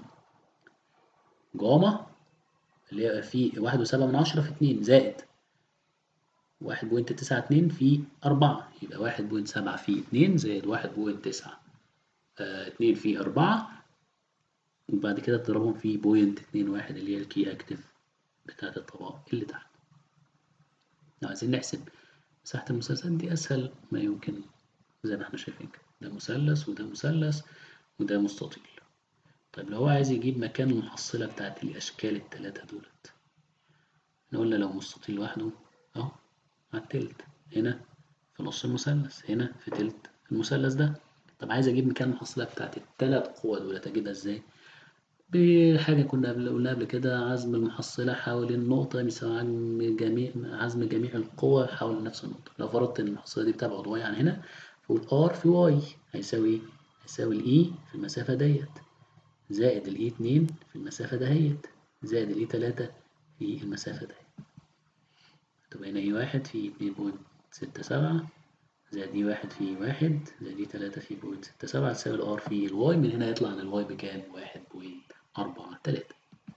جاما اللي هي في واحد وسبعة من عشرة في اتنين زائد واحد بوينت تسعة اتنين في أربعة يبقى واحد بوينت سبعة في اتنين زائد واحد بوينت تسعة اه اتنين في أربعة وبعد كده تضربهم في بوينت اتنين واحد اللي هي الكي أكتف بتاعت الطبقة اللي تحت لو عايزين نحسب مساحة المثلثات دي أسهل ما يمكن زي ما احنا شايفين كده ده مثلث وده مثلث وده مستطيل طيب لو هو عايز يجيب مكان المحصلة بتاعت الأشكال التلاتة دولت احنا قلنا لو مستطيل لوحده أهو على التلت هنا في نص المثلث هنا في تلت المثلث ده طب عايز أجيب مكان المحصلة بتاعت التلات قوى دولت أجيبها إزاي؟ بحاجة كنا قلنا قبل كده عزم المحصلة حوالين النقطة بيساوي عزم جميع عزم جميع القوى حول نفس النقطة لو فرضت إن المحصلة دي بتبعد واي عن هنا فقول ار في واي هيساوي ايه؟ هيساوي الاي في المسافة ديت زائد الاي اتنين في المسافة دهيت زائد الاي تلاتة في المسافة دهيت تبقى هنا اي واحد في اتنين بوينت ستة سبعة زائد اي واحد في واحد زائد اي تلاتة في بوينت ستة سبعة تساوي الار في الواي من هنا يطلع ان الواي بكام؟ واحد بوينت أربعة تلاتة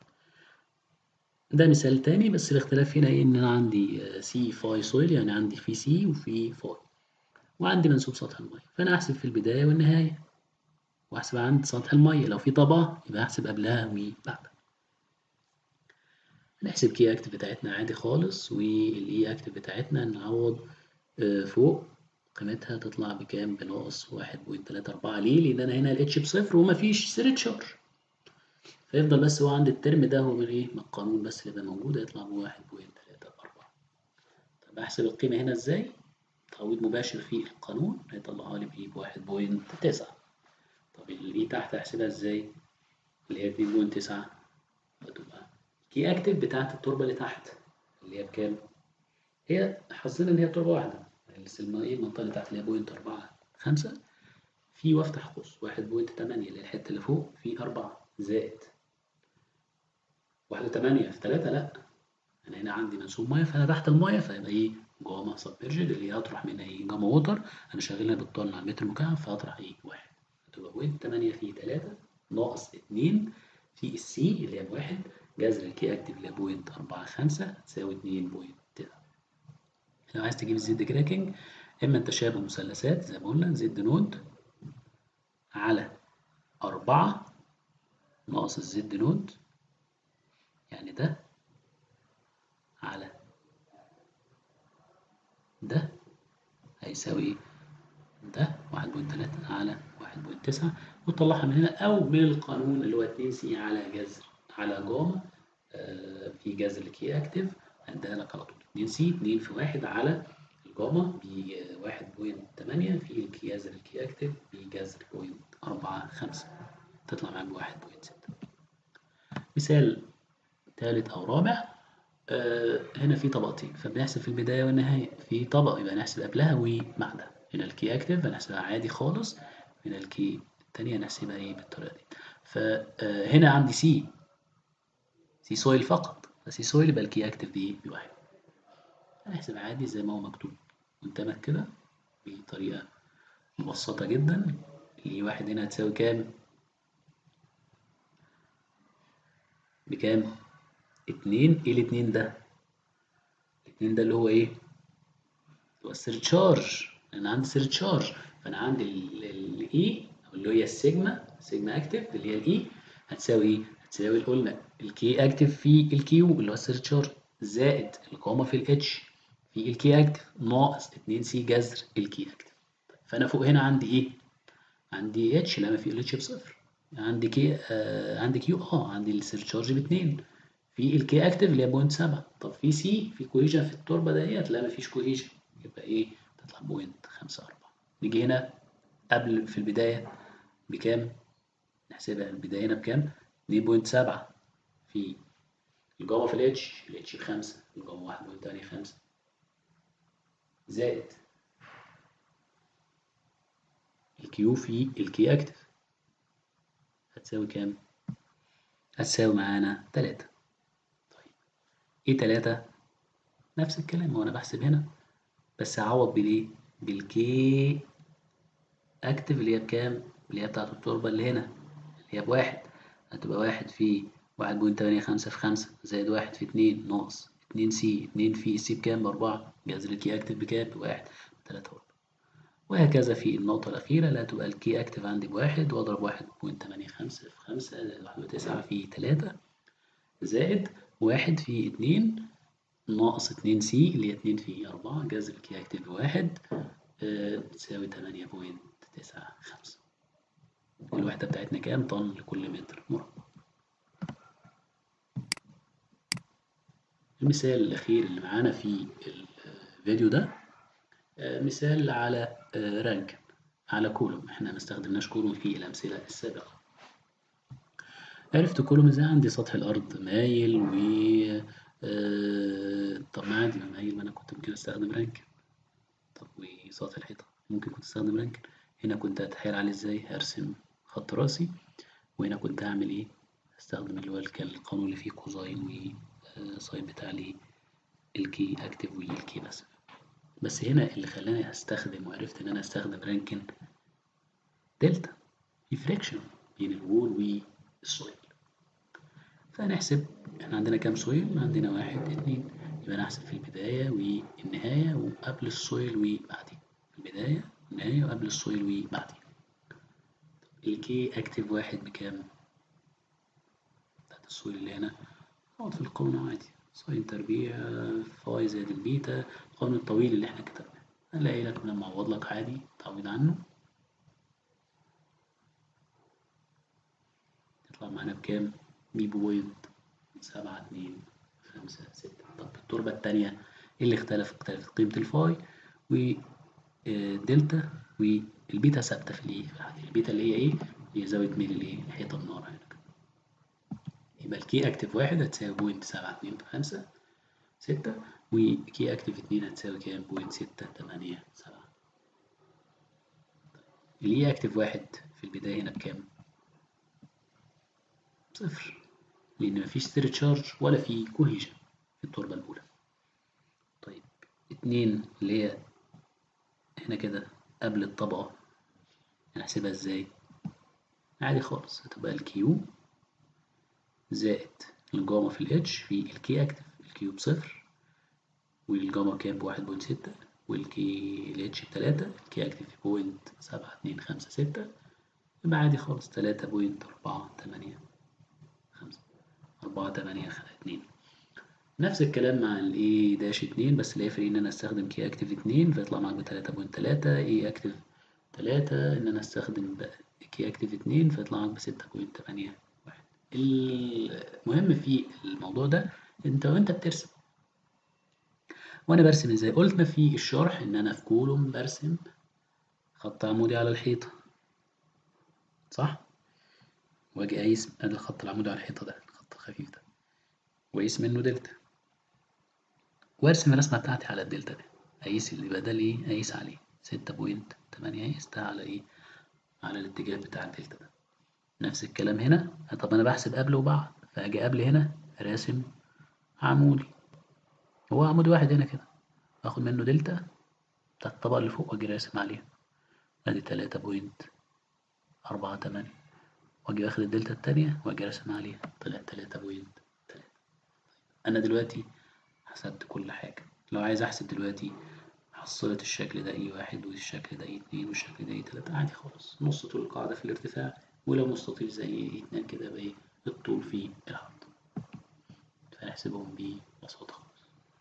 ده مثال تاني بس الاختلاف هنا ايه ان انا عندي سي فاي سويل يعني عندي في سي وفي فاي وعندي منسوب سطح المية فانا احسب في البداية والنهاية واحسب عند سطح المية لو في طبقة يبقى احسب قبلها وبعدها نحسب كي اكتف بتاعتنا عادي خالص والاي اكتف بتاعتنا نعوض فوق قيمتها تطلع بكام بناقص واحد بوينت تلاتة أربعة ليه؟ لأن أنا هنا الاتش بصفر ومفيش سيرت شارج فيفضل بس هو عند الترم ده هو من ايه من القانون بس اللي ده موجود هيطلع بواحد بوينت تلاتة أربعة طب أحسب القيمة هنا ازاي؟ تعويض مباشر في القانون هيطلعها لي بإيه بواحد بوينت تسعة طب اللي تحت أحسبها ازاي؟ اللي هي اتنين بوينت تسعة هتبقى كي أكتف بتاعت التربة اللي تحت اللي هي بكام؟ هي حظنا إن هي تربة واحدة بس ايه المنطقة اللي تحت اللي هي بوينت أربعة خمسة في وافتح قوس واحد بوينت تمانية اللي هي الحتة اللي فوق في أربعة زائد واحدة تمانية في تلاتة لأ أنا هنا عندي منسوب مية فأنا تحت المية فيبقى إيه جاما سبمرجد اللي هطرح منها ايه جاما ووتر انا شغالها بالطن على المتر مكعب فهطرح ايه واحد هتبقى بوينت 8 في 3 ناقص 2 في السي اللي هي بواحد جذر الكي اكتف اللي هي بوينت 4 5 تساوي 2 بوينت لو عايز تجيب الزد كراكنج اما انت شابه مثلثات زي ما قلنا زد نود على 4 ناقص الزد نود يعني ده على ده هيساوي ايه؟ ده واحد بوينت تلاتة على واحد بوينت تسعة وتطلعها من هنا أو من القانون اللي هو اتنين سي على جذر على جاما آه في جذر الكي أكتف هنديها لك على طول اتنين سي اتنين في واحد على الجاما بواحد بوينت تمانية في جذر الكي أكتف بجذر بوينت أربعة خمسة تطلع معاك بواحد بوينت ستة مثال تالت أو رابع آه هنا في طبقتين فبنحسب في البداية والنهاية في طبقة يبقى نحسب قبلها وبعدها هنا الكي اكتف هنحسبها عادي خالص هنا الكي التانية نحسبها ايه بالطريقة دي فهنا عندي سي سي سويل فقط فسي سويل يبقى الكي اكتف دي بواحد هنحسب عادي زي ما هو مكتوب قدامك كده بطريقة مبسطة جدا اللي واحد هنا هتساوي كام؟ بكام؟ اتنين ايه الاتنين ده؟ الاتنين ده اللي هو ايه؟ اللي هو السيرتشارج انا عندي سيرتشارج فانا عندي الاي او اللي هي السيجما سيجما اكتف اللي هي الاي هتساوي ايه؟ هتساوي قلنا الكي اكتف في الكيو اللي هو السيرتشارج زائد القامة في الاتش في الكي اكتف ناقص 2 سي جذر الكي اكتف فانا فوق هنا عندي ايه؟ عندي اتش لما في الاتش بصفر عندي كي آه عندي كيو اه عندي السيرتشارج باتنين في الكي اكتف اللي هي بوينت سبعة طب في سي في كوهيجن في التربة ديت لا مفيش كوهيجن يبقى ايه؟ تطلع بوينت خمسة أربعة نيجي هنا قبل في البداية بكام؟ نحسبها البداية هنا بكام؟ دي بوينت سبعة في الجاما في الاتش الاتش بخمسة الجاما واحد بوينت تانية خمسة زائد الكيو في الكي اكتف هتساوي كام؟ هتساوي معانا تلاتة طيب ايه تلاتة؟ نفس الكلام هو انا بحسب هنا بس هعوض بالايه؟ بالكي اكتف اللي هي بكام؟ اللي هي بتاعت التربة اللي هنا اللي هي بواحد هتبقى واحد في واحد بوينت تمانية خمسة في خمسة زائد واحد في اتنين ناقص اتنين سي اتنين في سي بكام بأربعة جذر الكي اكتف بكام؟ بواحد تلاتة وأربعة وهكذا في النقطة الأخيرة اللي هتبقى الكي اكتف عندي بواحد وأضرب واحد بوينت تمانية خمسة في خمسة زائد واحد وتسعة في تلاتة زائد واحد في اتنين ناقص اتنين سي اللي هي اتنين في أربعة جذر الكي اكتف بواحد تساوي تمانية بوينت تسعة خمسة الوحدة بتاعتنا كام طن لكل متر مربع المثال الأخير اللي معانا في الفيديو ده مثال على رانكن على كولوم احنا ما استخدمناش كولوم في الأمثلة السابقة عرفت كولوم ازاي عندي سطح الأرض مايل و طب ما عادي ما مايل ما أنا كنت ممكن أستخدم رانكن طب وسطح الحيطة ممكن كنت أستخدم رانكن هنا كنت هتحايل عليه ازاي هرسم خط راسي وهنا كنت هعمل ايه استخدم اللي هو القانون اللي فيه كوزاين وساين بتاع الايه الكي اكتف والكي بس بس هنا اللي خلاني استخدم وعرفت ان انا استخدم رانكن دلتا في فريكشن بين الوول والسويل فهنحسب احنا عندنا كام سويل عندنا واحد اتنين يبقى نحسب في البداية والنهاية وقبل السويل وبعدين البداية والنهاية وقبل السويل وبعدين الكي اكتف واحد بكام بتاعت السويل اللي هنا اقعد في القانون عادي ساين تربيع فاي زائد البيتا القانون الطويل اللي احنا كتبناه هنلاقي لك لما اعوض لك عادي تعويض عنه يطلع معانا بكام بي بوينت سبعة اتنين خمسة ستة طب التربة التانية ايه اللي اختلف اختلفت قيمة الفاي ودلتا والبيتا ثابتة في الايه البيتا اللي هي ايه هي زاوية ميل الايه الحيطة من ورا هنا يبقى الكي اكتف واحد هتساوي بوينت سبعة اتنين خمسة ستة وكي اكتف اتنين هتساوي كام بوينت ستة تمانية سبعة الاي اكتف واحد في البداية هنا بكام؟ صفر لأن مفيش ستير تشارج ولا في كوهيجن في التربة الأولى طيب اتنين اللي هي هنا كده قبل الطبقة هنحسبها ازاي؟ عادي خالص هتبقى الكيو زائد الجاما في الاتش في الكي اكتف الكيو بصفر والجاما كام بواحد بوينت ستة والكي الاتش بتلاتة الكي اكتف بوينت سبعة اتنين خمسة ستة يبقى عادي خالص تلاتة بوينت أربعة تمانية خمسة أربعة تمانية اتنين نفس الكلام مع ال A داش اتنين بس اللي هيفرق إن أنا أستخدم كي أكتف اتنين فيطلع معاك بتلاتة بوينت تلاتة A أكتف تلاتة إن أنا أستخدم كي أكتف اتنين فيطلع معاك بستة بوينت تمانية واحد المهم في الموضوع ده أنت وأنت بترسم وأنا برسم إزاي قلنا في الشرح إن أنا في كولوم برسم خط عمودي على الحيطة صح؟ وأجي أقيس أدي الخط العمودي على الحيطة ده الخط الخفيف ده وأقيس منه دلتا وأرسم الرسمة بتاعتي على الدلتا ده أقيس اللي يبقى ده الإيه؟ أقيس عليه ستة بوينت تمانية قيستها على إيه؟ على الاتجاه بتاع الدلتا ده نفس الكلام هنا طب أنا بحسب قبل وبعد فأجي قبل هنا راسم عمودي هو عمود واحد هنا كده باخد منه دلتا بتاع الطبقة اللي فوق وأجي راسم عليها أدي تلاتة بوينت أربعة تمانية وأجي واخد الدلتا التانية وأجي راسم عليها طلع تلاتة بوينت تلاتة أنا دلوقتي حسبت كل حاجة لو عايز أحسب دلوقتي حصلت الشكل ده اي واحد والشكل ده اي اتنين والشكل ده اي تلاتة عادي خالص نص طول القاعدة في الارتفاع ولو مستطيل زي اي اتنين كده يبقى ايه الطول في العرض فنحسبهم ببساطة خالص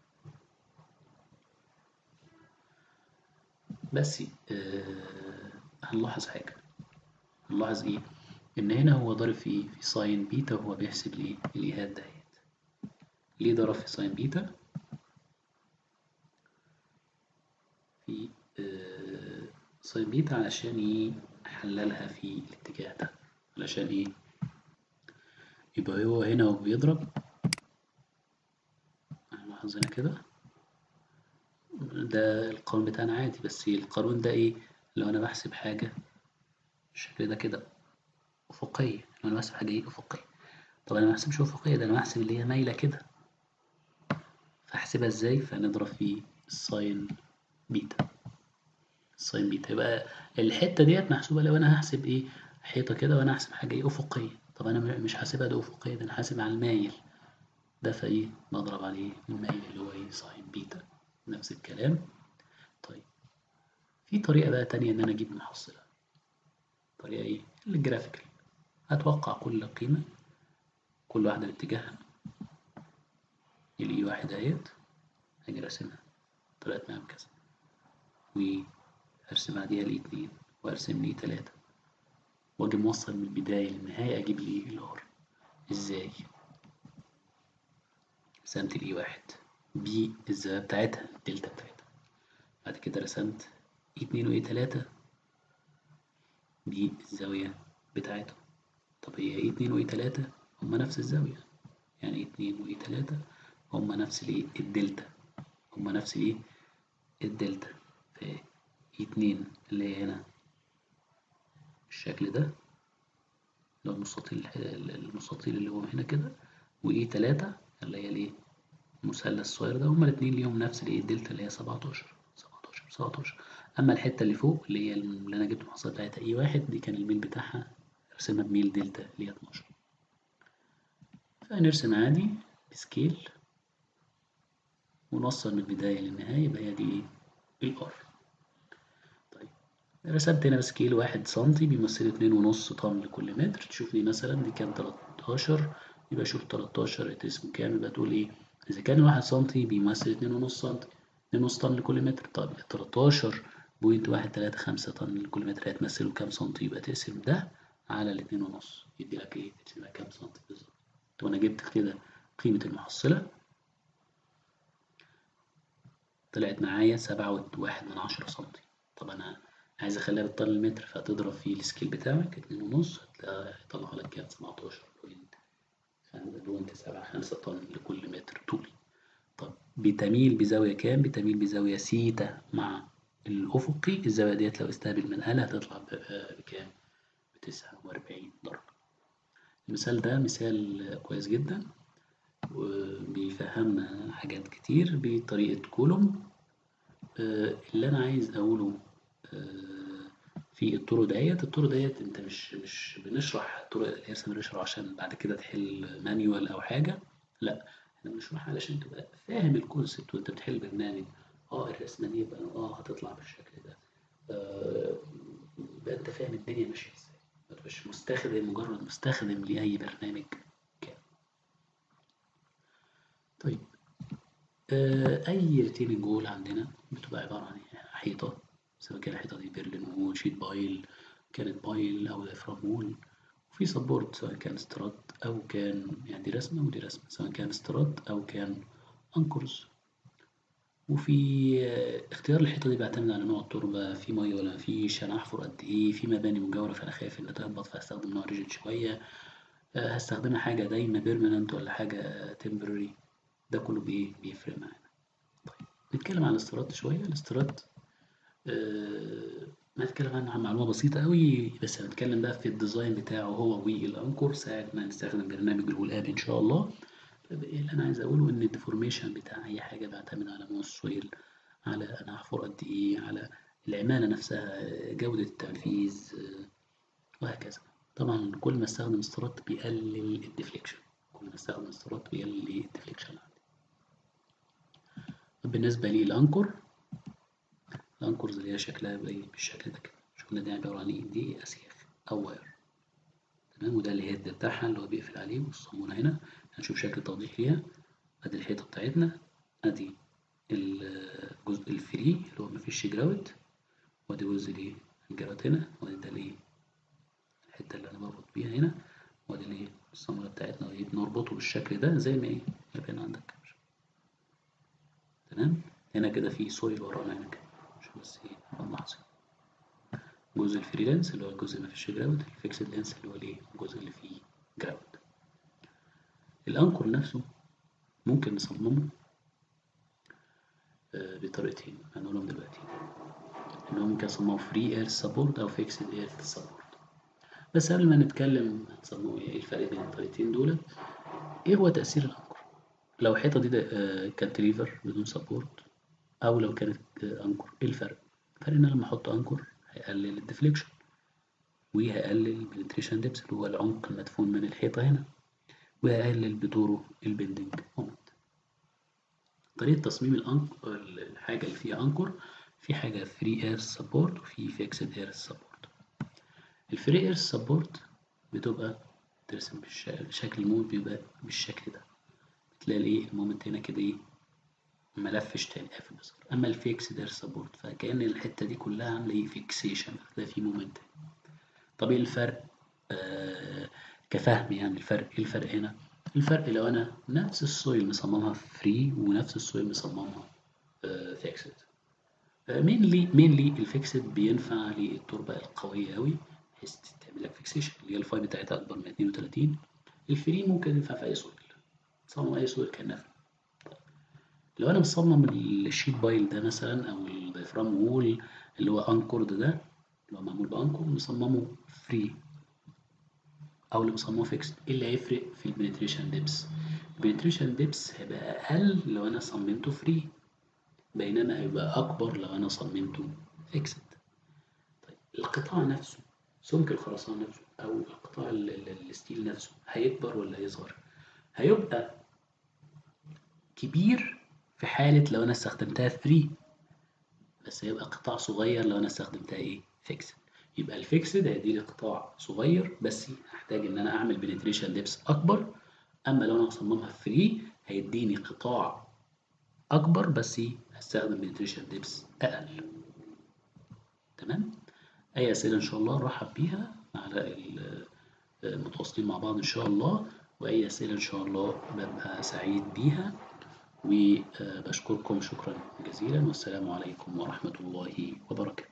بس آه هنلاحظ حاجة هنلاحظ ايه ان هنا هو ضارب في في ساين بيتا وهو بيحسب ليه الايهات دهيت ليه ضرب في ساين بيتا في آه ساين بيتا علشان يحللها في الاتجاه ده علشان ايه يبقى هو هنا وبيضرب هنلاحظ هنا كده ده القانون بتاعنا عادي بس القانون ده ايه لو انا بحسب حاجة الشكل ده كده أفقية لو انا بحسب حاجة ايه أفقية طب انا ما بحسبش أفقية ده انا بحسب اللي هي مايلة كده فاحسبها ازاي فنضرب في الساين بيتا الساين بيتا يبقى الحتة ديت محسوبة لو انا هحسب ايه حيطة كده وانا هحسب حاجة ايه أفقية طب انا مش حاسبها ده أفقية ده انا حاسب على المايل ده فايه بضرب عليه المايل اللي هو ايه ساين بيتا نفس الكلام طيب في طريقة بقى تانية إن أنا أجيب محصلة طريقة إيه؟ الجرافيكال هتوقع كل قيمة كل واحدة باتجاهها الإي واحد أهيت هاجي راسمها طلعت معايا بكذا وأرسم بعديها الإي اتنين وأرسم الإي تلاتة وأجي موصل من البداية للنهاية أجيب الإي الآر إزاي؟ رسمت الإي واحد بي الزاوية بتاعتها الدلتا بتاعتها بعد كده رسمت اي اتنين واي تلاتة دي الزاوية بتاعتهم طب هي اي اتنين واي تلاتة هما نفس الزاوية يعني اي اتنين واي تلاتة هما نفس الايه الدلتا هما نفس الايه الدلتا ف اي اتنين اللي هي هنا الشكل ده اللي هو المستطيل المستطيل اللي هو هنا كده واي تلاتة اللي هي الايه المثلث الصغير ده هما الاتنين ليهم نفس الايه الدلتا اللي هي 17 17 17 اما الحته اللي فوق اللي هي اللي انا جبت المحصله بتاعتها اي واحد دي كان الميل بتاعها رسمها بميل دلتا اللي هي 12 فنرسم عادي بسكيل ونوصل من البدايه للنهايه يبقى هي دي ايه الار طيب رسمت هنا بسكيل واحد سنتي بيمثل اتنين ونص طن لكل متر تشوف لي مثلا دي كام 13 يبقى شوف 13 اسمه كام يبقى تقول ايه إذا كان الواحد سنتي بيمثل اتنين ونص سنتي اتنين ونص طن لكل متر طب تلاتاشر بوينت واحد تلاتة خمسة طن لكل متر هتمثله كام سنتي يبقى تقسم ده على الاتنين ونص يديلك ايه تقسمها كام سنتي بالظبط طب أنا جبت كده قيمة المحصلة طلعت معايا سبعة واحد من عشرة سنتي طب أنا عايز أخليها بالطن المتر فهتضرب في السكيل بتاعك اتنين ونص هيطلع لك كام سبعتاشر بوينت بوينت سبعة خمسة طن لكل متر طولي طب بتميل بزاوية كام؟ بتميل بزاوية سيتا مع الأفقي الزاوية ديت لو استقبل من آلة هتطلع بكام؟ بتسعة وأربعين درجة المثال ده مثال كويس جدا وبيفهمنا حاجات كتير بطريقة كولوم آه، اللي أنا عايز أقوله آه، في الطرق ديت الطرق ديت أنت مش مش بنشرح طرق القياس بنشرح عشان بعد كده تحل مانيوال أو حاجة لأ احنا بنشرحها علشان تبقى فاهم الكونسبت وأنت بتحل برنامج اه الرسمة دي يبقى اه هتطلع بالشكل ده آه، يبقى أنت فاهم الدنيا ماشية ازاي ما تبقاش مستخدم مجرد مستخدم لأي برنامج كامل طيب آه، أي ريتيننج جول عندنا بتبقى عبارة عن حيطة سواء كان الحيطة دي بيرلين وول شيت بايل كانت بايل أو دايفرام وول وفي سبورت سواء كان استراد أو كان يعني دي رسمة ودي رسمة سواء كان استراد أو كان أنكرز وفي آه، اختيار الحيطة دي بيعتمد على نوع التربة في مية ولا مفيش أنا هحفر قد إيه في مباني مجاورة فأنا خايف إنها تهبط فهستخدم نوع ريجيد شوية آه، هستخدمها حاجة دايما بيرمننت ولا حاجة تمبرري ده كله بإيه بيفرق معانا طيب نتكلم عن الاستيراد شوية الاستيراد آه، ما نتكلم عنه عن معلومة بسيطة قوي بس هنتكلم بقى في الديزاين بتاعه هو والأنكور ساعة ما نستخدم برنامج الهول اب إن شاء الله اللي أنا عايز أقوله إن الديفورميشن بتاع أي حاجة بيعتمد على نوع السويل على أنا هحفر قد إيه على العمالة نفسها جودة التنفيذ آه، وهكذا طبعا كل ما استخدم استيراد بيقلل الديفليكشن كل ما استخدم استيراد بيقلل الديفليكشن عندي بالنسبة للأنكر الأنكرز اللي هي شكلها بإيه بالشكل ده كده شفنا دي عبارة عن إيه دي أسياخ أو واير تمام وده الهيد بتاعها اللي هو بيقفل عليه والصامولة هنا هنشوف شكل توضيح ليها أدي الحيطة بتاعتنا أدي الجزء الفري اللي هو مفيش جراوت وأدي جزء الإيه الجراوت هنا وأدي ده الإيه الحتة اللي أنا بربط بيها هنا وأدي الإيه الصامولة بتاعتنا وإيه بنربطه بالشكل ده زي ما إيه يبان عندك تمام هنا كده في سويل ورانا هنا كده عشان بس ايه نلاحظ جزء الفريلانس اللي هو الجزء اللي مفيش جراود الفيكسد لينس اللي هو الايه الجزء اللي فيه جراود الانكر نفسه ممكن نصممه آه بطريقتين هنقولهم دلوقتي ان هو ممكن نصممه فري اير سبورت او فيكسد اير سبورت بس قبل ما نتكلم هنصممه ايه الفرق بين الطريقتين دول ايه هو تأثير الانكر لو الحيطة دي كانتليفر بدون سبورت أو لو كانت أنكر إيه الفرق؟ الفرق إن أنا لما أحط أنكر هيقلل الديفليكشن وهيقلل البنتريشن ديبس اللي هو العمق المدفون من الحيطة هنا وهيقلل بدوره البندنج مومنت طريقة تصميم الأنكر الحاجة اللي فيها أنكر في حاجة فري اير سبورت وفي فيكسد اير سبورت الفري اير سبورت بتبقى ترسم بالشكل الموت بيبقى بالشكل ده تلاقي الايه المومنت هنا كده ايه ملفش تاني قافل بس اما الفيكس ده سبورت فكأن الحته دي كلها عامله ايه فيكسيشن فتلاقي في مومنت طب ايه الفرق آه كفهم يعني الفرق ايه الفرق هنا الفرق لو انا نفس السويل مصممها فري ونفس السويل مصممها آه فيكسد مينلي مينلي الفيكسد بينفع للتربه القويه قوي بحيث تعمل لك فيكسيشن اللي هي الفاي بتاعتها اكبر من 32 الفري ممكن ينفع في اي سويل تصمم اي سويل كان لو انا مصمم الشيت بايل ده مثلا او الدايفرام وول اللي هو انكورد ده اللي هو معمول بانكور مصممه فري او اللي مصممه فيكس ايه اللي هيفرق في البنتريشن ديبس البنتريشن ديبس هيبقى اقل لو انا صممته فري بينما هيبقى اكبر لو انا صممته فيكسد طيب القطاع نفسه سمك الخرسانه نفسه او القطاع الستيل نفسه هيكبر ولا هيصغر هيبقى كبير في حالة لو أنا استخدمتها فري بس هيبقى قطاع صغير لو أنا استخدمتها إيه فيكسد يبقى الفيكسد هيديلي قطاع صغير بس هحتاج إن أنا أعمل بنتريشن ديبس أكبر أما لو أنا هصممها فري هيديني قطاع أكبر بس هستخدم بنتريشن ديبس أقل تمام أي أسئلة إن شاء الله نرحب بيها على المتواصلين مع بعض إن شاء الله وأي أسئلة إن شاء الله ببقى سعيد بيها وبشكركم شكرا جزيلا والسلام عليكم ورحمة الله وبركاته